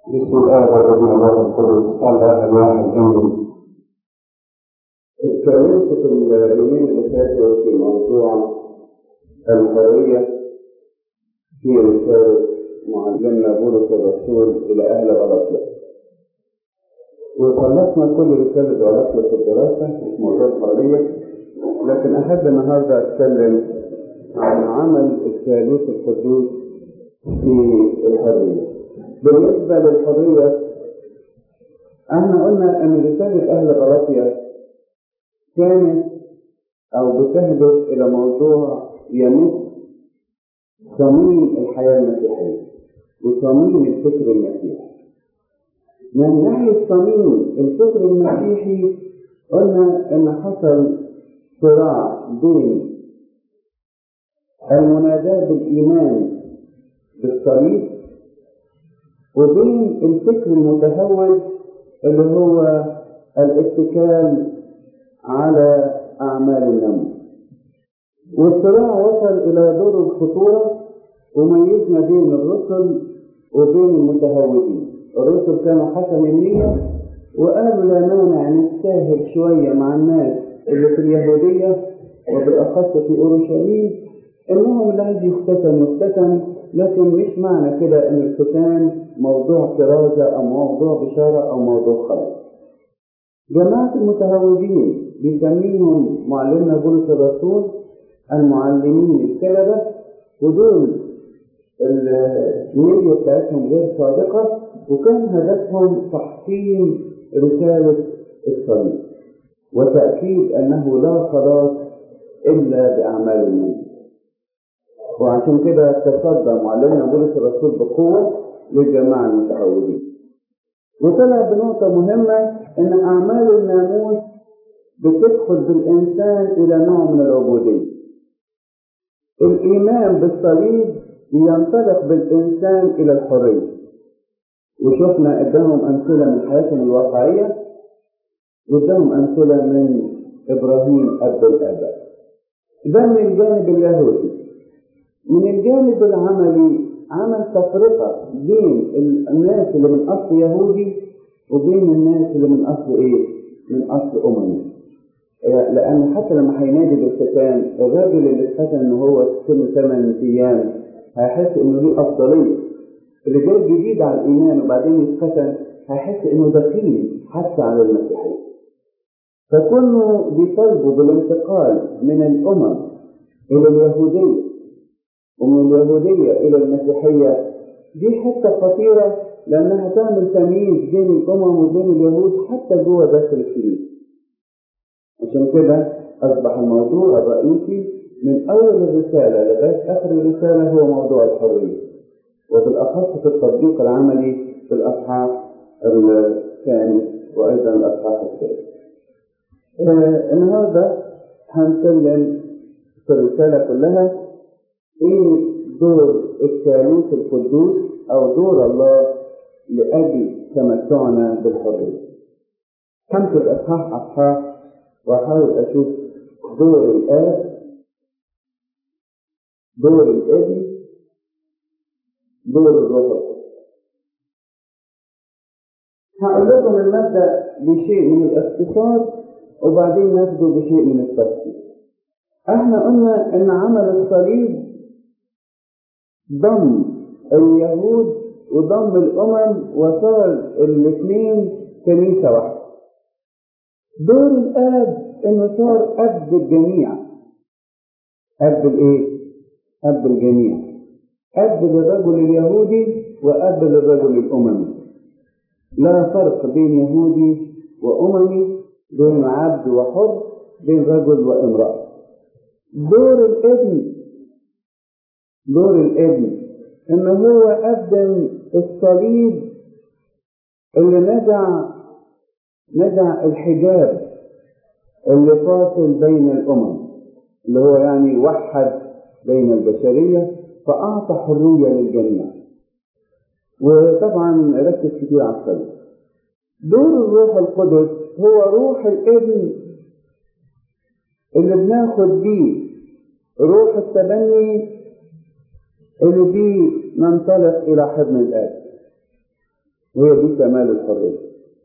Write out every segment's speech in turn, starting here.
بسم الله والابن الله القدس الله الواحد امين اتكلمت في اليومين اللي فاتوا في موضوع الحرية في رسالة معلمنا بولس الرسول إلى أهل غلطية وخلصنا كل رسالة غلطية في الدراسة في موضوع الحرية لكن أحب النهاردة أتكلم عن عمل الثالوث القدوس في الحرية بالنسبة للحرية احنا قلنا ان رسالة اهل غلاطيا كانت او بتهدف الى موضوع يمس صميم الحياة المسيحية وصميم الفكر المسيحي من ناحية صميم الفكر المسيحي قلنا ان حصل صراع بين المناداة بالإيمان بالصليب وبين الفكر المتهور اللي هو الاتكال على أعمال النمو والصراع وصل إلى دور الخطورة وميزنا بين الرسل وبين المتهورين الرسل كانوا حسن النية وقالوا لا مانع نجتهد شوية مع الناس اللي في اليهودية وبالأخص في أورشليم إنهم لا يختتن يختتن لكن مش معنى كده ان الختان موضوع كرازة او موضوع بشارة او موضوع خلاص جماعة المتهودين بيسميهم معلمنا بولس الرسول المعلمين الكذبة ودول النية بتاعتهم غير صادقة وكان هدفهم تحطيم رسالة الصليب وتأكيد أنه لا خلاص إلا بأعمال النبي وعشان كده تصدى معلمنا بولس الرسول بقوة للجماعة المتحولين وطلع بنقطة مهمة إن أعمال الناموس بتدخل بالإنسان إلى نوع من العبودية. الإيمان بالصليب ينطلق بالإنسان إلى الحرية. وشفنا قدامهم أمثلة من حياتهم الواقعية وقدامهم أمثلة من إبراهيم أب الآباء. ده من الجانب اليهودي. من الجانب العملي عمل تفرقة بين الناس اللي من أصل يهودي وبين الناس اللي من أصل إيه؟ من أصل أممي. لأن حتى لما هينادي بالختان الراجل اللي اتختن إن هو سن ثمان أيام هيحس إنه ليه أفضلية. اللي جاي جديد على الإيمان وبعدين يتختن هيحس إنه دخيل حتى على المسيحية. فكونوا بيطالبوا بالانتقال من الأمم إلى اليهودية ومن اليهودية إلى المسيحية دي حتة خطيرة لأنها تعمل تمييز بين الأمم وبين اليهود حتى جوه داخل الكنيسة. عشان كده أصبح الموضوع الرئيسي من أول الرسالة لغاية آخر الرسالة هو موضوع الحرية. وبالأخص في التطبيق العملي في الأصحاح الثاني وأيضا الأصحاح الثالث. آه النهارده هنتكلم في الرسالة كلها ايه دور الثالوث القدوس او دور الله لاجل تمتعنا بالحريه همسك اصحاح اصحاح واحاول اشوف دور الاب دور الابن دور الروح القدس هقول لكم المبدا بشيء من الاختصار وبعدين ناخده بشيء من التفصيل احنا قلنا ان عمل الصليب ضم اليهود وضم الأمم وصار الاثنين كنيسة واحدة. دور الآب إنه صار أب الجميع. أب الإيه؟ أب الجميع. أب للرجل اليهودي وأب للرجل الأممي. لا فرق بين يهودي وأممي بين عبد وحر بين رجل وامرأة. دور الابن دور الابن ان هو قدم الصليب اللي نزع نزع الحجاب اللي فاصل بين الامم اللي هو يعني وحد بين البشريه فاعطى حريه للجميع وطبعا ركز كتير على الصليب دور الروح القدس هو روح الابن اللي بناخد بيه روح التبني اللي بيه ننطلق إلى حضن الآب وهي دي كمال الحرية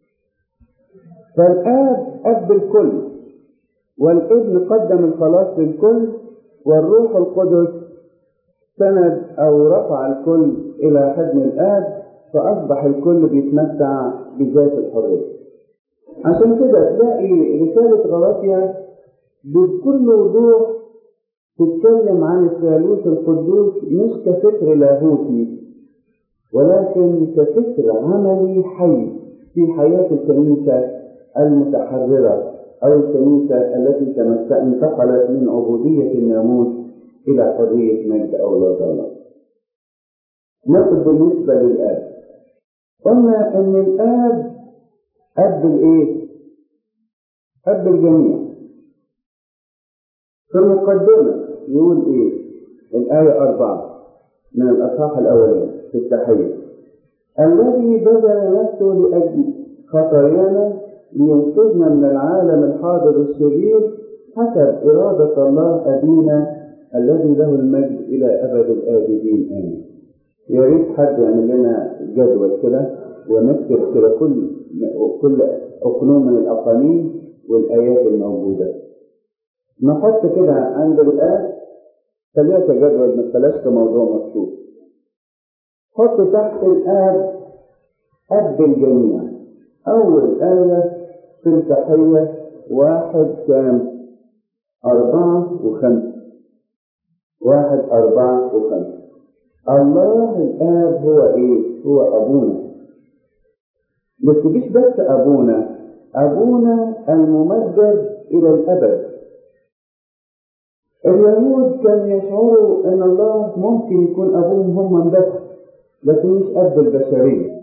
فالآب أب الكل والابن قدم الخلاص للكل والروح القدس سند أو رفع الكل إلى حضن الآب فأصبح الكل بيتمتع بذات الحرية عشان كده تلاقي رسالة غلاطيا بكل وضوح تتكلم عن الثالوث القدوس مش كفكر لاهوتي ولكن كفكر عملي حي في حياة الكنيسة المتحررة أو الكنيسة التي انتقلت من عبودية الناموس إلى حرية مجد أولاد الله. نقل بالنسبة للآب. قلنا إن الآب أب الإيه؟ أب الجميع. في المقدمة يقول إيه؟ الآية أربعة من الأصحاح الأولاني في التحية. الذي بذل نفسه لأجل خطايانا لينقذنا من العالم الحاضر الشرير حسب إرادة الله أبينا الذي له المجد إلى أبد الآبدين آمين. يا ريت حد يعمل لنا جدول كده ونكتب كده كل كل أقنوم من الأقانيم والآيات الموجودة. نحط كده عند الآب ثلاثة جدول ما تبلاش كموضوع مكتوب. حط تحت الآب أب الجميع. أول آية في التحية واحد كام؟ أربعة وخمسة. واحد أربعة وخمسة. الله الآب هو إيه؟ هو أبونا. بس مش بس أبونا، أبونا الممجد إلى الأبد. اليهود كانوا يشعروا أن الله ممكن يكون أبوهم هم بس، لكن مش أب البشرية.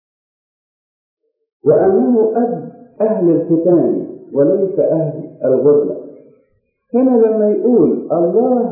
وأنه أب أهل الختان وليس أهل الغربة. هنا لما يقول الله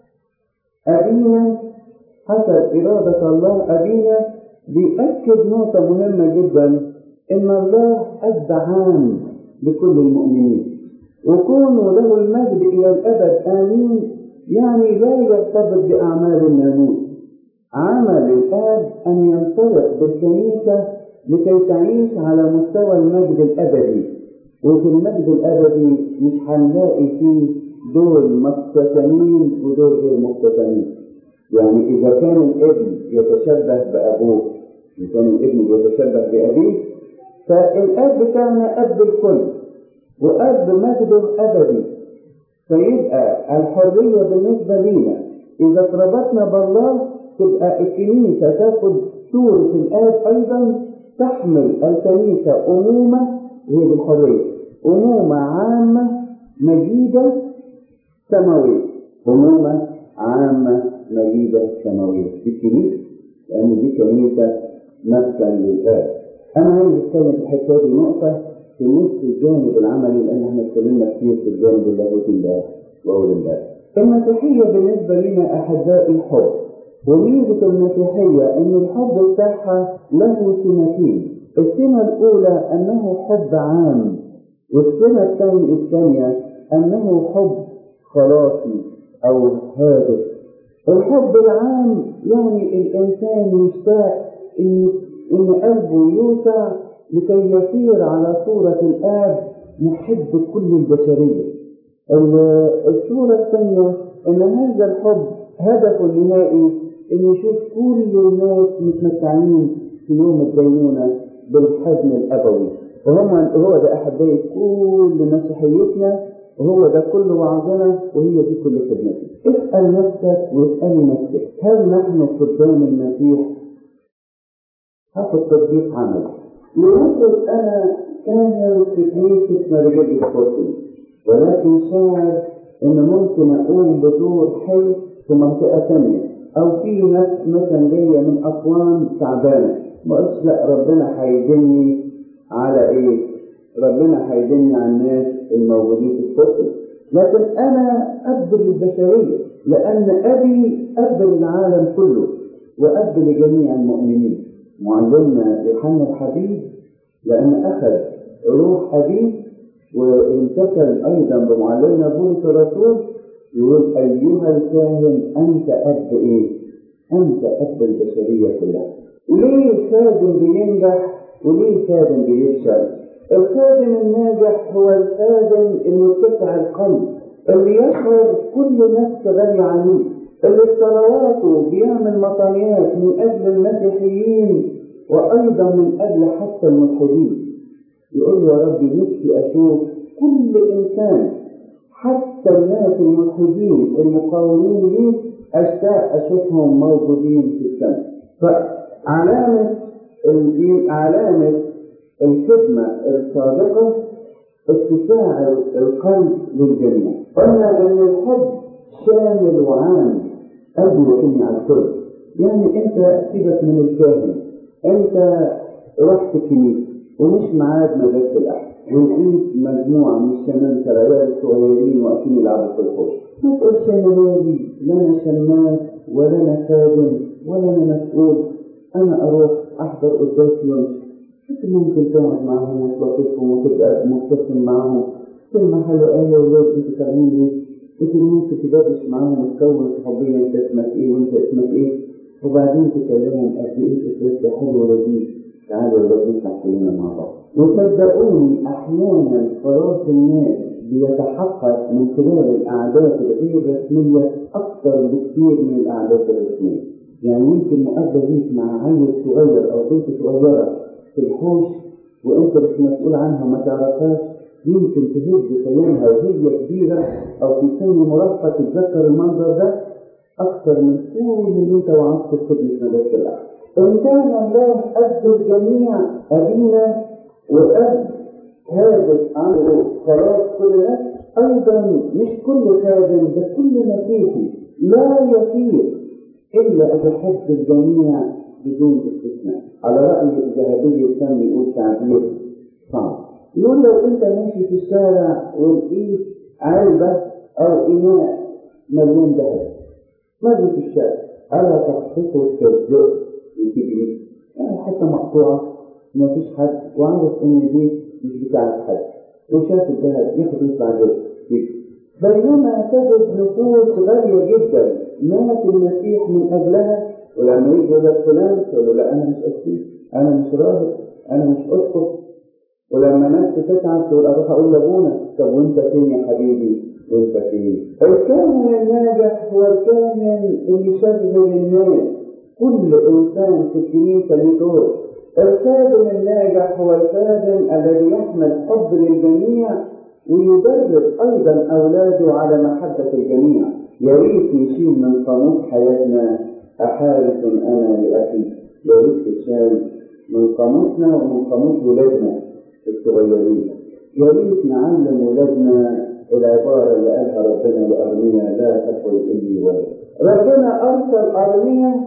أبينا حسب إرادة الله أبينا بيأكد نقطة مهمة جدا إن الله أب عام لكل المؤمنين وكونه له المجد إلى الأبد آمين يعني لا يرتبط بأعمال الناموس عمل الآب أن ينطلق بالكنيسة لكي تعيش على مستوى المجد الأبدي وفي المجد الأبدي مش هنلاقي فيه دول مقتسمين ودول غير مقتسمين يعني إذا كان الابن يتشبه بأبوه إذا كان الابن يتشبه بأبيه فالأب بتاعنا أب الكل وأب مجده أبدي فيبقى الحرية بالنسبة لنا إذا اتربطنا بالله تبقى الكنيسة تاخد صورة الآب أيضا تحمل الكنيسة أمومة وهي بالحرية أمومة عامة مجيدة سماوية أمومة عامة مجيدة سماوية في الكنيسة لأن دي كنيسة مسكن للآب أنا عايز أتكلم في الحتة دي نقطة في نص الجانب العملي لأن احنا اتكلمنا كتير في الجانب اللاهوتي الله وأول الله المسيحية بالنسبة لنا أحبائي الحب وميزة المسيحية إن الحب بتاعها له سمتين السمة الأولى أنه حب عام والسمة الثانية أنه حب خلاصي أو هادف الحب العام يعني الإنسان يشتاق إن إن قلبه يوسع لكي يسير على صورة الآب محب كل البشرية. الصورة الثانية إن هذا الحب هدفه النهائي إن يشوف كل الناس متمتعين في يوم الدينونة بالحزن الأبوي. وهم هو ده أحبائي كل مسيحيتنا وهو ده كل وعظنا وهي دي كل خدمتنا. اسأل نفسك واسألي نفسك هل نحن قدام المسيح هاخد تطبيق عملي لنفرض انا كان في كنيسة مرجل القدس ولكن شاعر ان ممكن اقوم بدور حلو في منطقة ثانية او في ناس مثلا جاية من اسوان تعبانة ما قلتش لا ربنا هيدني على ايه ربنا هيدني على الناس الموجودين في القدس لكن انا اب للبشرية لان ابي اب للعالم كله واب لجميع المؤمنين معلمنا يوحنا الحبيب لأن أخذ روح أبيه وامتثل أيضا بمعلمنا بولس الرسول يقول أيها الكاهن أنت أب إيه؟ أنت أب البشرية كلها ليه خادم بينجح وليه خادم بيفشل الخادم الناجح هو الخادم اللي يتسع القلب اللي يشعر كل نفس غالية عليه اللي صلواته بيعمل مطانيات من أجل المسيحيين وأيضا من أجل حتى الملحدين يقول يا ربي نفسي أشوف كل إنسان حتى الناس الملحدين المقاومين لي أشتاق أشوفهم موجودين في السماء فعلامة الدين علامة الخدمة الصادقة اتساع القلب للجميع قلنا ان الحب شامل وعام قلبي يتم على الكل يعني انت سيبك من الكاهن انت رحت الكنيسه ومش معاد مدرسه الاحد ولقيت مجموعه من الشمال العيال الصغيرين واقفين يلعبوا في الحوش ما تقولش انا مالي لا انا شماس ولا انا خادم ولا انا مسؤول انا اروح احضر قداس وامشي انت ممكن تقعد معاهم وتلطفهم وتبقى مبتسم معاهم كلمة حلوة ايه يا ولاد انتوا تعملين ايه؟ انتوا ممكن تدردش معاهم وتكون صحوبية انت اسمك ايه وانت اسمك ايه؟ وبعدين تكلمهم قد ايه اسمك حلو ولذيذ تعالوا يا ولاد نفتح كلنا مع بعض وصدقوني احيانا فراغ الناس بيتحقق من خلال الاعداد الغير رسمية اكثر بكثير من الاعداد الرسمية يعني يمكن مقابلة ليك مع عيل صغير او بنت صغيرة في الحوش وانت مش مسؤول عنها وما تعرفهاش يمكن تهز خيالها وهي كبيرة او في سن مراهقة تتذكر المنظر ده اكثر من كل اللي انت وعظته في خدمة مدرسة الاحد ان كان الله قد الجميع ابينا وقد هذا عنه خلاص كل ناس ايضا مش كل خادم ده كل مسيحي لا يصير الا ان يحب الجميع بدون استثناء على رأي الذهبي الثاني يقول تعبير صعب يقول لو انت ماشي في الشارع ولقيت علبة او اناء مليان ذهب ماشي في الشارع ألا تخطفه كالذئب وتجري يعني حتى مقطوعة ما فيش حد وعارف ان دي مش بتاعت حد وشاف الذهب ياخد يطلع جزء بينما تجد نفوس غالية جدا مات المسيح من أجلها ولما يجي يقول لك فلان تقول له لا انا مش قسيس انا مش راهب انا مش اسقف ولما ناس تتعب تقول اروح اقول لابونا طب وانت فين يا حبيبي وانت فين الكاهن الناجح هو الكاهن اللي يشغل الناس كل انسان في الكنيسه له دور الخادم الناجح هو الخادم الذي يحمل حب للجميع ويدرب ايضا اولاده على محبه الجميع يا ريت نشيل من قاموس حياتنا أحارس أنا لأخي يا ريت تشال من قاموسنا ومن قاموس ولادنا الصغيرين يا ريت نعلم ولادنا العبارة اللي قالها ربنا لأرميا لا تقل إني ولد ربنا أرسل أرميا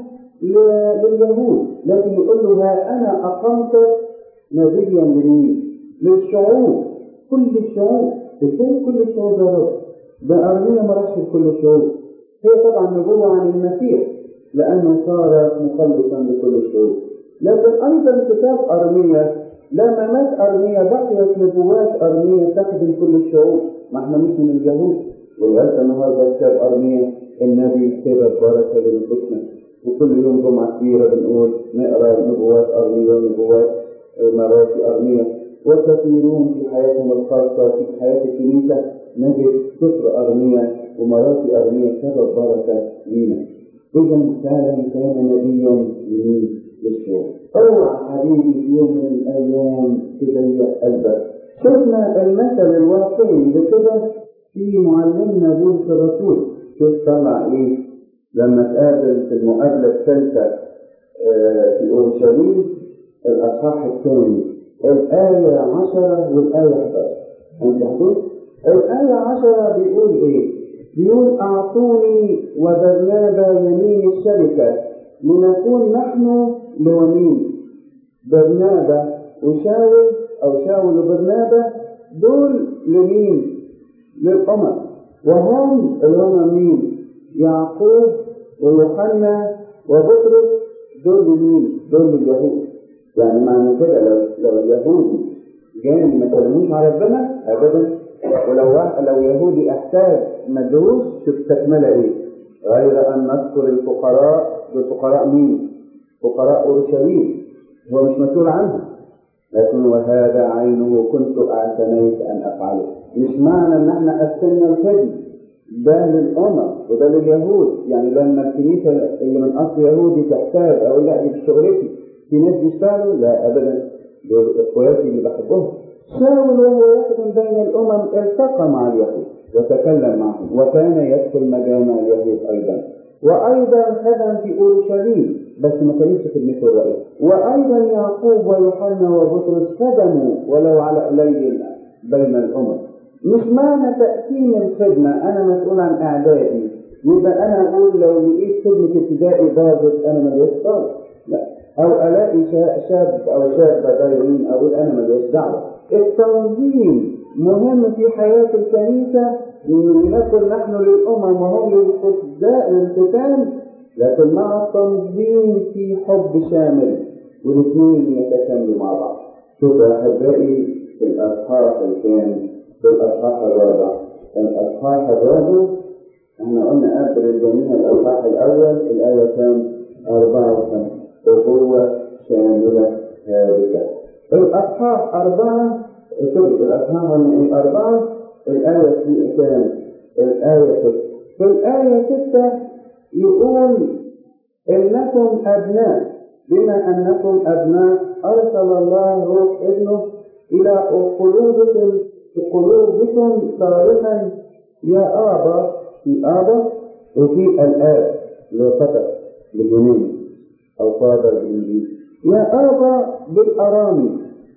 لليهود لكن يقول له ها أنا أقمت نبيا لمين؟ للشعوب كل الشعوب ازاي كل الشعوب يا رب؟ ده أرميا ما راحش لكل الشعوب هي طبعا نبوة عن المسيح لأنه صار مخلصا لكل الشعوب لكن أيضا كتاب أرميا لما مات أرميا بقيت نبوات أرميا تخدم كل الشعوب ما احنا مش من اليهود ولغاية النهارده كتاب أرميا النبي كتاب بركة لنفوسنا وكل يوم جمعة كبيرة بنقول نقرا نبوات أرميا ونبوات مراتي أرميا وكثيرون في حياتهم الخاصة في حياة الكنيسة نجد سفر أرميا ومراتي أرميا سبب بركة لينا إذا فعلا كان نبيا لمين؟ للشعوب. اوعى حبيبي في يوم من الأيام تضيق قلبك. شفنا المثل الواقعي بكده في معلمنا بولس الرسول. شوف طلع إيه؟ لما تقابل في المقابلة الثالثة في أورشليم الأصحاح الثاني الآية 10 والآية 11. أنت حدود؟ الآية 10 بيقول إيه؟ بيقول أعطوني وبرنابا يمين الشركة لنكون نحن لومين برنابا وشاول أو شاول وبرنابا دول لمين؟ للأمم وهم الأمم مين؟ يعقوب ويوحنا وبطرس دول لمين؟ دول لليهود يعني معنى كده لو لو اليهودي جاي ما كلموش على ربنا أبدا ولو لو يهودي احتاج مدروس شوف تكملة ايه غير ان نذكر الفقراء بالفقراء مين فقراء أورشليم هو مش مسؤول عنها لكن وهذا عينه كنت اعتنيت ان افعله مش معنى ان احنا قسمنا الخدمه ده للامم وده لليهود يعني لما الكنيسه اللي من اصل يهودي تحتاج اقول لا دي شغلتي في ناس بيشتغلوا لا ابدا دول اخواتي اللي بحبهم شاول وهو يخدم بين الامم التقى مع اليهود وتكلم معهم وكان يدخل مجامع اليهود ايضا وايضا خدم في اورشليم بس ما كانش خدمته الرئيس وايضا يعقوب ويوحنا وبطرس خدموا ولو على قليل بين الامم مش معنى تقسيم الخدمه انا مسؤول عن اعدائي يبقى انا اقول لو لقيت خدمه ابتدائي باظت انا ماليش دعوه لا او الاقي شاب او شابه ضايعين اقول انا ماليش دعوه التنظيم مهم في حياه الكنيسه لنكن نحن للامم وهم للختان لكن مع التنظيم في حب شامل والاثنين يتكاملوا مع بعض شوف يا احبائي في الاصحاح الكام في الاصحاح الرابع الاصحاح الرابع احنا قلنا قبل الجميع الاصحاح الاول الايه كام 54 أخوة شاملة هادفة الأصحاح أربعة سوري الأصحاح أربعة الآية كام؟ الآية ستة في الآية ستة يقول إنكم أبناء بما أنكم أبناء أرسل الله روح ابنه إلى قلوبكم قلوبكم صارخا يا آبا في آبا وفي الآب لفتى باليمين أو فاضل بالإنجيل يا آبا بالأرامي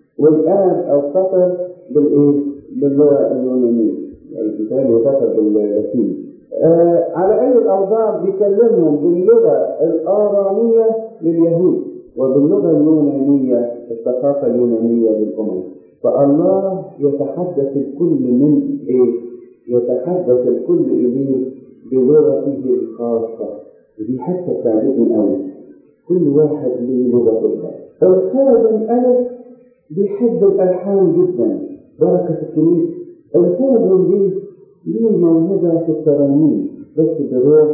والآب أو فتى بالإيه؟ باللغة اليونانية الكتاب يفتى باللاتيني آه على أي الأوضاع بيكلمهم باللغة الآرامية لليهود وباللغة اليونانية الثقافة اليونانية للأمم فالله يتحدث الكل من إيه؟ يتحدث الكل إليه بلغته الخاصة ودي حتى بتعجبني قوي كل واحد له لغته الخادم ألف بيحب الألحان جدا بركة الكنيسة الخادم دي ليه موهبة في الترانيم بس بروح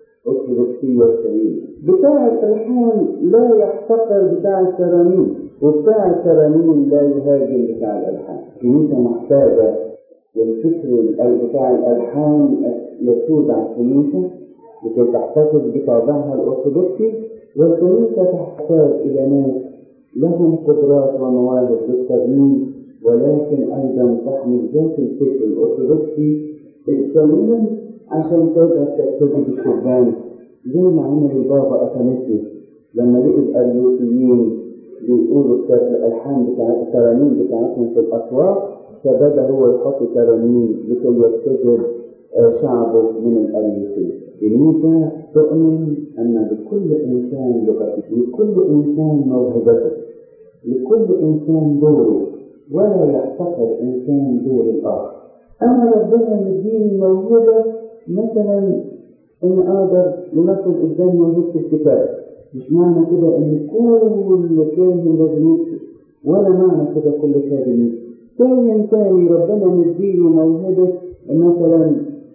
أرثوذكسية سليمة بتاع الألحان لا يحتقر بتاع الترانيم وبتاع الترانيم لا يهاجم بتاع الألحان الكنيسة محتاجة والفكر بتاع الألحان يسود على الكنيسة لكي تحتفظ بطابعها الأرثوذكسي والكنيسة تحتاج إلى ناس لهم قدرات ومواهب للترنيم ولكن أيضا تحمل ذات الفكر الأرثوذكسي السليم عشان تقدر تجتذب الشبان زي ما عمل البابا أثناسيوس لما لقي الأريوسيين بيقولوا الألحان بتاع الترانيم بتاعتهم في الأسواق فبدأ هو يحط ترانيم لكي يجتذب شعبه من الأريوسيين الكنيسة تؤمن أن لكل إنسان لغته لكل إنسان موهبته لكل إنسان دوره ولا يحتقر إنسان دور الآخر أنا ربنا مديني موهبة مثلا إن أقدر ينفذ قدامي موهبة الكتاب مش معنى كده إن كل كاهن لازم يكتب ولا معنى كده كل كاهن يكتب كاهن تاني ربنا مديله موهبة مثلا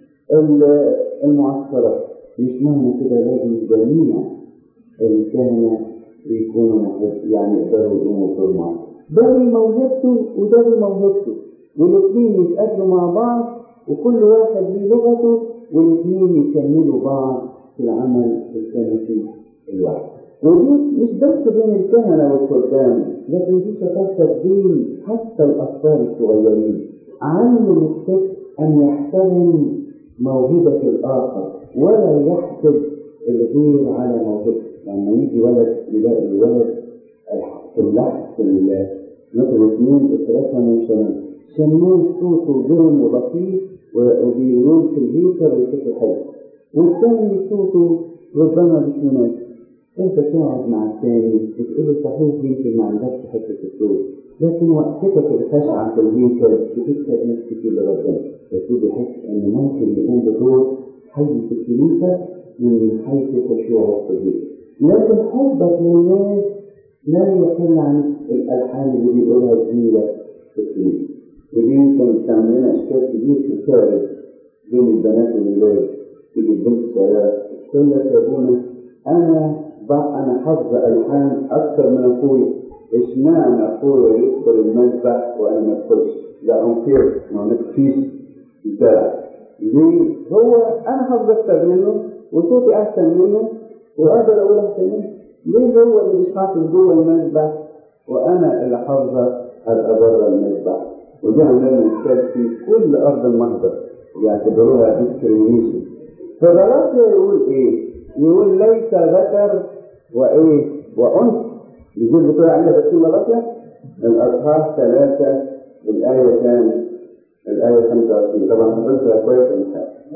المعسكرات مش معنى كده لازم جميع الكهنة يكونوا يعني يقدروا يقوموا دور معاه ده موهبته وده موهبته والاثنين يتقابلوا مع بعض وكل واحد ليه لغته والاثنين يكملوا بعض في العمل الكنسي الواحد ودي مش بس بين الكهنة والخدام لكن دي شفافة بين حتى الأطفال الصغيرين علم الطفل أن يحترم موهبة الآخر ولا يحسب الغير على موهبته لما يجي ولد يلاقي الولد في اللحظة في مثلا اثنين الثلاثة من شمال شمال صوته جرم وبسيط وبيقول في الهيكل وصوته حلو والثاني صوته ربما مش مناسب انت تقعد مع الثاني وتقول له صحيح يمكن ما عندكش حته الصوت لكن وقتك الخشعه في الهيكل بتكسب ناس كتير لربنا بس بيحس ان ممكن يقوم بدور حي في الكنيسه من حيث خشوعه في الهيكل لكن حبك للناس لا يقل عن الالحان اللي بيقولها زميلك في الكنيسه ودي يمكن تعمل لنا اشكال كبير في الخارج بين البنات والولاد تيجي البنت صغيره تقول لك يا ابونا انا بقى انا حافظ الحان اكتر من اخويا اشمعنى اخويا يدخل المذبح وانا ما ادخلش لا انكر ما نكفيش الدلع ليه هو انا حافظ اكتر منه وصوتي احسن منه واقدر اقول احسن منه ليه هو اللي مش حافظ جوه المذبح وانا اللي حافظه ابقى بره المذبح ودي عندنا مثال في كل ارض المهجر يعتبروها ديسكريميشن فغلطيا يقول ايه؟ يقول ليس ذكر وايه؟ وانثى يجيب بتوع عندنا بس غلطيا الاصحاح ثلاثه الايه كام؟ الايه 25 طبعا حضرتها كويس مش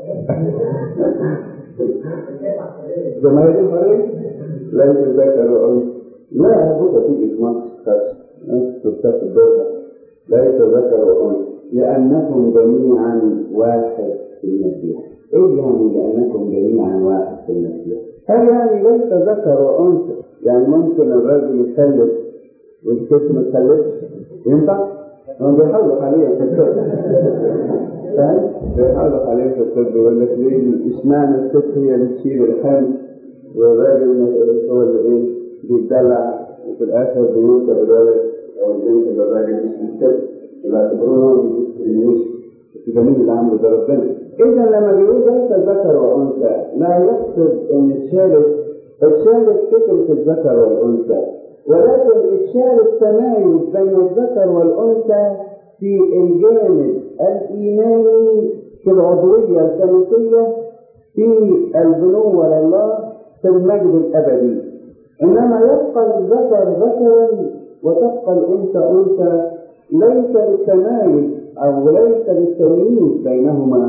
جماهير الحريه ليس ذكر وانثى لا بص في اسمها تستفيد الدولة ليس ذكر وانثى لانكم جميعا واحد في المسيح ايه يعني لانكم جميعا واحد في المسيح هل يعني ليس ذكر وانثى يعني ممكن الراجل يخلف والست ما تخلفش ينفع؟ هم بيحاولوا حاليا في الطب فاهم؟ بيحاولوا حاليا في الطب يقول لك ليه اشمعنى الست هي اللي تشيل الحمل والراجل هو اللي ايه بيتدلع وفي الاخر بيوصل الولد او البنت للراجل مش بالست يعتبروه مش الجميل اللي عمله ده ربنا اذا لما بيقول ليس ذكر وانثى لا يقصد ان اتشالت اتشالت فكره الذكر والانثى ولكن اتشال التمايز بين الذكر والانثى في الجانب الايماني في العضويه الكنسيه في البنوه لله في المجد الابدي انما يبقى الذكر ذكرا وتبقى الانثى انثى ليس للتمايز او ليس للتمييز بينهما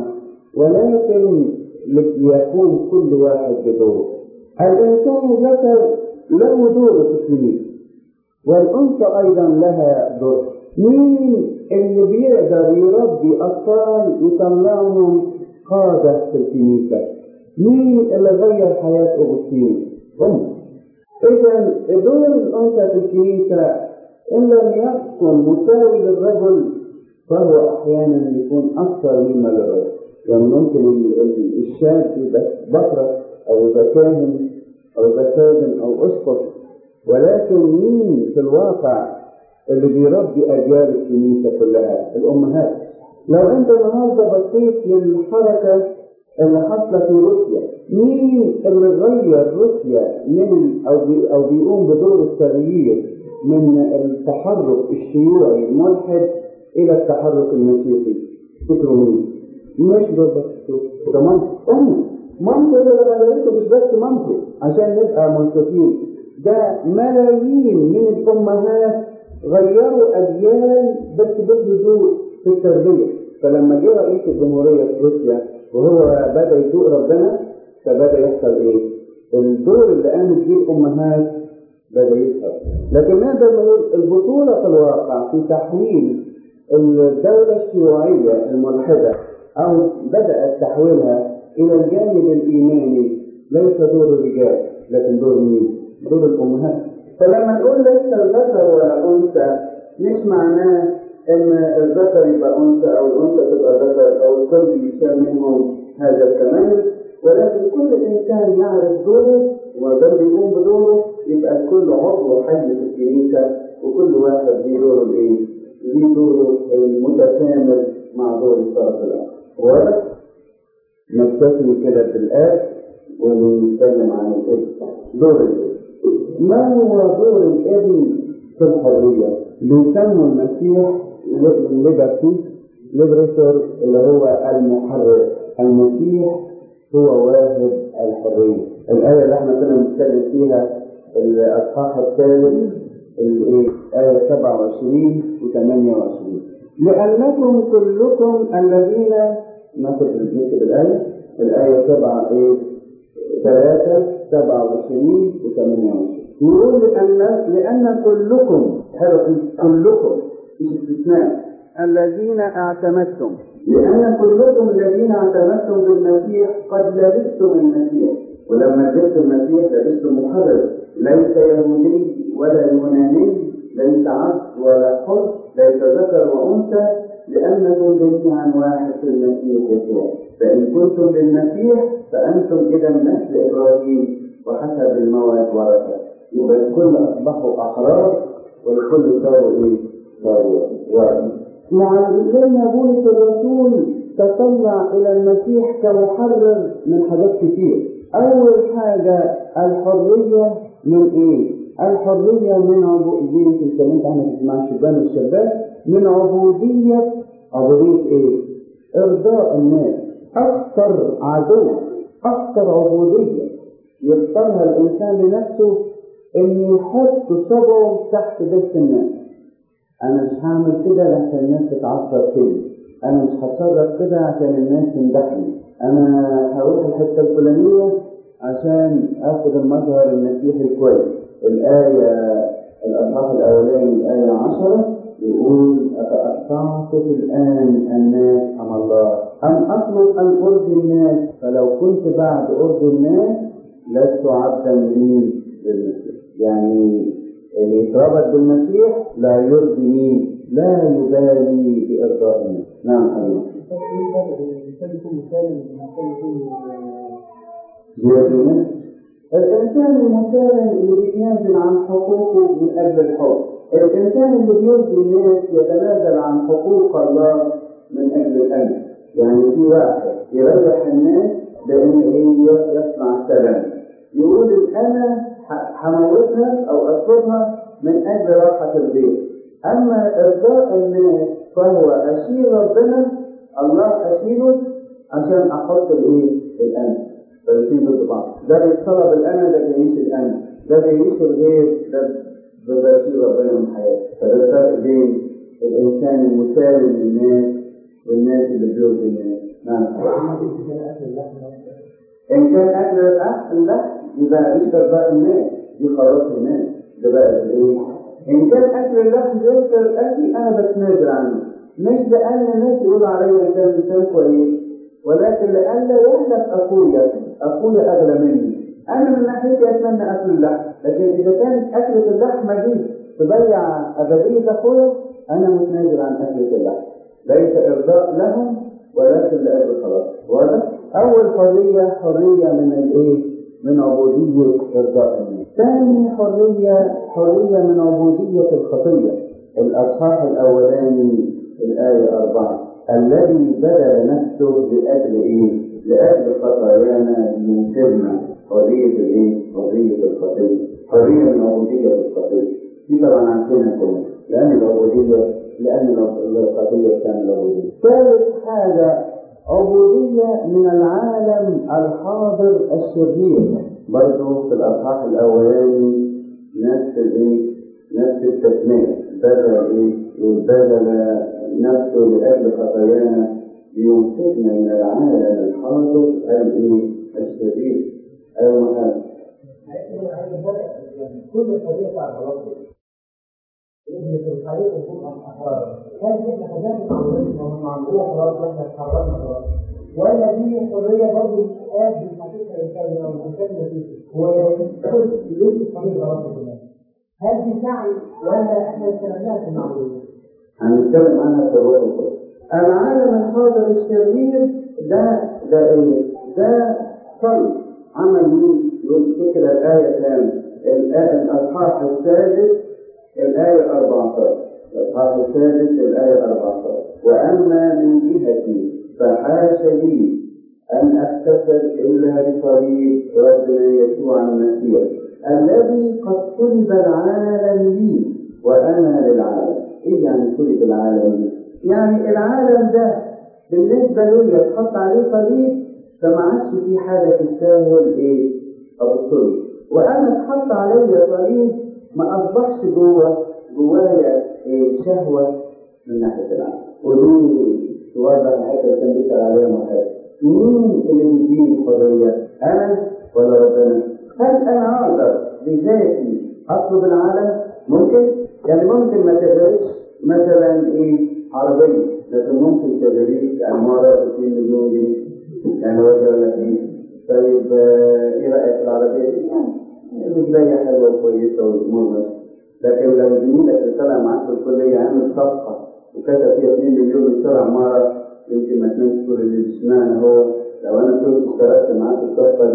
ولكن ليكون كل واحد بدوره الانسان ذكر له دور في الكنيسه والانثى ايضا لها دور مين اللي بيقدر يربي اطفال يطلعهم قاده في الكنيسه مين اللي غير حياه اغسطين هم اذا دور الانثى في الكنيسه ان لم يكن مساوي للرجل فهو احيانا يكون اكثر مما للرجل يعني ممكن الشاب يبقى بطرس او يبقى كاهن او يبقى خادم او اسقف ولكن مين في الواقع اللي بيربي اجيال الكنيسه كلها الامهات لو انت النهارده بصيت للحركه اللي حاصله في روسيا مين اللي غير روسيا من او بي او بيقوم بدور التغيير من التحرك الشيوعي الملحد الى التحرك المسيحي فكروا مين؟ مش بالبسط ده منطق أمه منطق اللي غيرته مش بس منطق عشان نبقى منطقين ده ملايين من الامهات غيروا اجيال بس بهدوء في التربيه فلما جه رئيس الجمهوريه في روسيا وهو بدا يسوق ربنا فبدا يحصل ايه؟ الدور اللي قامت بيه الامهات بدا يظهر لكن نقدر نقول البطوله في الواقع في تحويل الدوله الشيوعيه الملحده او بدات تحويلها الى الجانب الايماني ليس دور الرجال لكن دور مين؟ دور الامهات فلما نقول ليس الذكر ولا انثى مش معناه ان الذكر يبقى انثى او الانثى تبقى ذكر او الكل يشال منهم هذا التميز ولكن كل انسان يعرف دوره وما بيقوم بدوره يبقى الكل عضو حي في الكنيسه وكل واحد ليه دوره الايه؟ ليه دوره المتكامل مع دور الطرف الاخر واضح؟ نكتفي كده بالآب ونتكلم عن الابن دور الابن ما هو دور الابن في الحرية؟ بيسموا المسيح ليبرتي ليبرتور اللي هو المحرر المسيح هو واهب الحرية الآية اللي احنا كنا بنتكلم فيها الأصحاح الثالث الإيه؟ آية 27 و 28 لأنكم كلكم الذين ناخد نكتب الآية الآية 7 إيه 3 27 و 28 يقول لأن لأن كلكم كلكم مش استثناء الذين اعتمدتم لأن كلكم الذين اعتمدتم بالمسيح قد لبستم المسيح ولما لبستم المسيح لبستم محرر ليس يهودي ولا يوناني ليس عبد ولا حر ليس ذكر وأنثى لأنكم جميعا واحد في المسيح يسوع فإن كنتم للمسيح فأنتم إذا نسل إبراهيم وحسب الموعد ورثة يبقى الكل أصبحوا أحرار والكل صاروا إيه؟ صاروا ورثة معلمنا بولس الرسول تطلع إلى المسيح كمحرر من حاجات كتير أول حاجة الحرية من إيه؟ الحرية من عبودية اللي اتكلمت عنها مع الشبان والشابات من عبودية عبودية إيه؟ إرضاء الناس أكثر عدو أكثر عبودية يختارها الإنسان لنفسه إنه يحط صبعه تحت بيت الناس أنا مش هعمل كده لحسن الناس تتعصب فيا أنا مش هتصرف كده عشان الناس تمدحني أنا هروح الحتة الفلانية عشان آخد المظهر المسيحي الكويس الآية الأصحاح الأولاني الآية عشرة يقول أتأطعت الآن الناس أم الله أم أطلب أن أرضي الناس فلو كنت بعد أرضي الناس لست عبدا لمين؟ للمسيح يعني اللي يتربط بالمسيح لا يرضي مين؟ لا يبالي بإرضاء الناس نعم حبيبي زيادة الإنسان المسالم اللي بيتنازل عن حقوقه من أجل الحب الإنسان اللي بيرضي الناس يتنازل عن حقوق الله من أجل الأمن يعني في واحد يريح الناس لأن إيه يصنع السلام يقول أنا هموتها أو أطلبها من أجل راحة البيت أما إرضاء الناس فهو أشيل ربنا الله أشيله عشان أحط الإيه؟ الأمن فالاثنين ضد بعض ده بيتصرف الأنا ده بيعيش الأنا ده بيعيش الغير ده بيشيل ربنا من حياته فده الفرق بين الإنسان المسالم للناس والناس اللي بيرضي الناس نعم إن كان أكل اللحم يبقى مش إرضاء الناس دي خلاص الناس ده بقى الإيه؟ إن كان أكل اللحم يذكر الأكل أنا بتنازل عنه مش لأن الناس يقولوا عليا كان إنسان كويس ولكن لأن يهلك أخويا أخويا أغلى مني أنا من ناحيتي أتمنى أكل اللحم لكن إذا كانت أكلة اللحمة دي تضيع أبدية أخويا أنا متنازل عن أكلة اللحم ليس إرضاء لهم ولكن لأجل خلاص واضح؟ أول حرية حرية من الإيه؟ من عبودية إرضاء الناس. ثاني حرية حرية من عبودية الخطية. الأصحاح الأولاني الآية أربعة الذي بذل نفسه لأجل إيه؟ لأجل خطايانا لينكرنا حرية الإيه؟ حرية الخطية. حرية من عبودية الخطية. دي طبعا عارفينها كلنا لأن العبودية لأن الخطية كان العبودية. ثالث حاجة عبودية من العالم الحاضر الشرير برضه في الأصحاح الأولاني نفس الإيه؟ نفس التسمية بذل إيه؟ بذل نفسه لأجل خطايانا لينقذنا من العالم الحاضر الإيه؟ الشرير أيوة محمد كل الطريقة بتاع التوكل ابن في الطريق يكون أحرار هل احنا خدمنا عملية وهم عملية خلاص واحنا اتحررنا خلاص ولا دي حرية برضه الآب بيحققها الإنسان أو الإنسان نتيجة هو يدخل ليه الطريق غلط كلها هل دي سعي ولا احنا استخدمناها في المعمولية؟ هنتكلم عنها في الوقت الكل العالم الحاضر الشرير ده ده ايه؟ ده صلب عمل مين؟ يقول كده الآية كام؟ الآية الأصحاح السادس الآية 14 الأصحاح السادس الآية 14 وأما من جهتي فحاش لي أن أفتخر إلا بطريق ربنا يسوع المسيح الذي قد صلب العالم لي وأنا للعالم إيه يعني صلب العالم لي؟ يعني العالم ده بالنسبة لي تحط عليه صليب فما عادش في حاجة تستاهل إيه؟ الصلب وأنا اتحط عليا صليب ما أصبحش جوه جوايا إيه شهوة من ناحية العالم ودي توضح الحته اللي كان بيسأل عليها محمد مين اللي بيديني الحرية؟ أنا ولا ربنا؟ هل أنا أقدر بذاتي أطلب العالم؟ ممكن؟ يعني ممكن ما تقدرش مثلا إيه عربية لكن ممكن تدريس عمارة ب 2 مليون جنيه يعني وجه ولا اثنين طيب آه، ايه رأيك في العربية دي؟ يعني رجلية حلوة وكويسة والأمور ماشية لكن لو زميلك اللي طلع معاك في الكلية عامل صفقة وكتب فيها 2 مليون يشتري عمارة يمكن ما تنامش طول الليل اشمعنى هو لو أنا كنت اشتركت معاه في الصفقة دي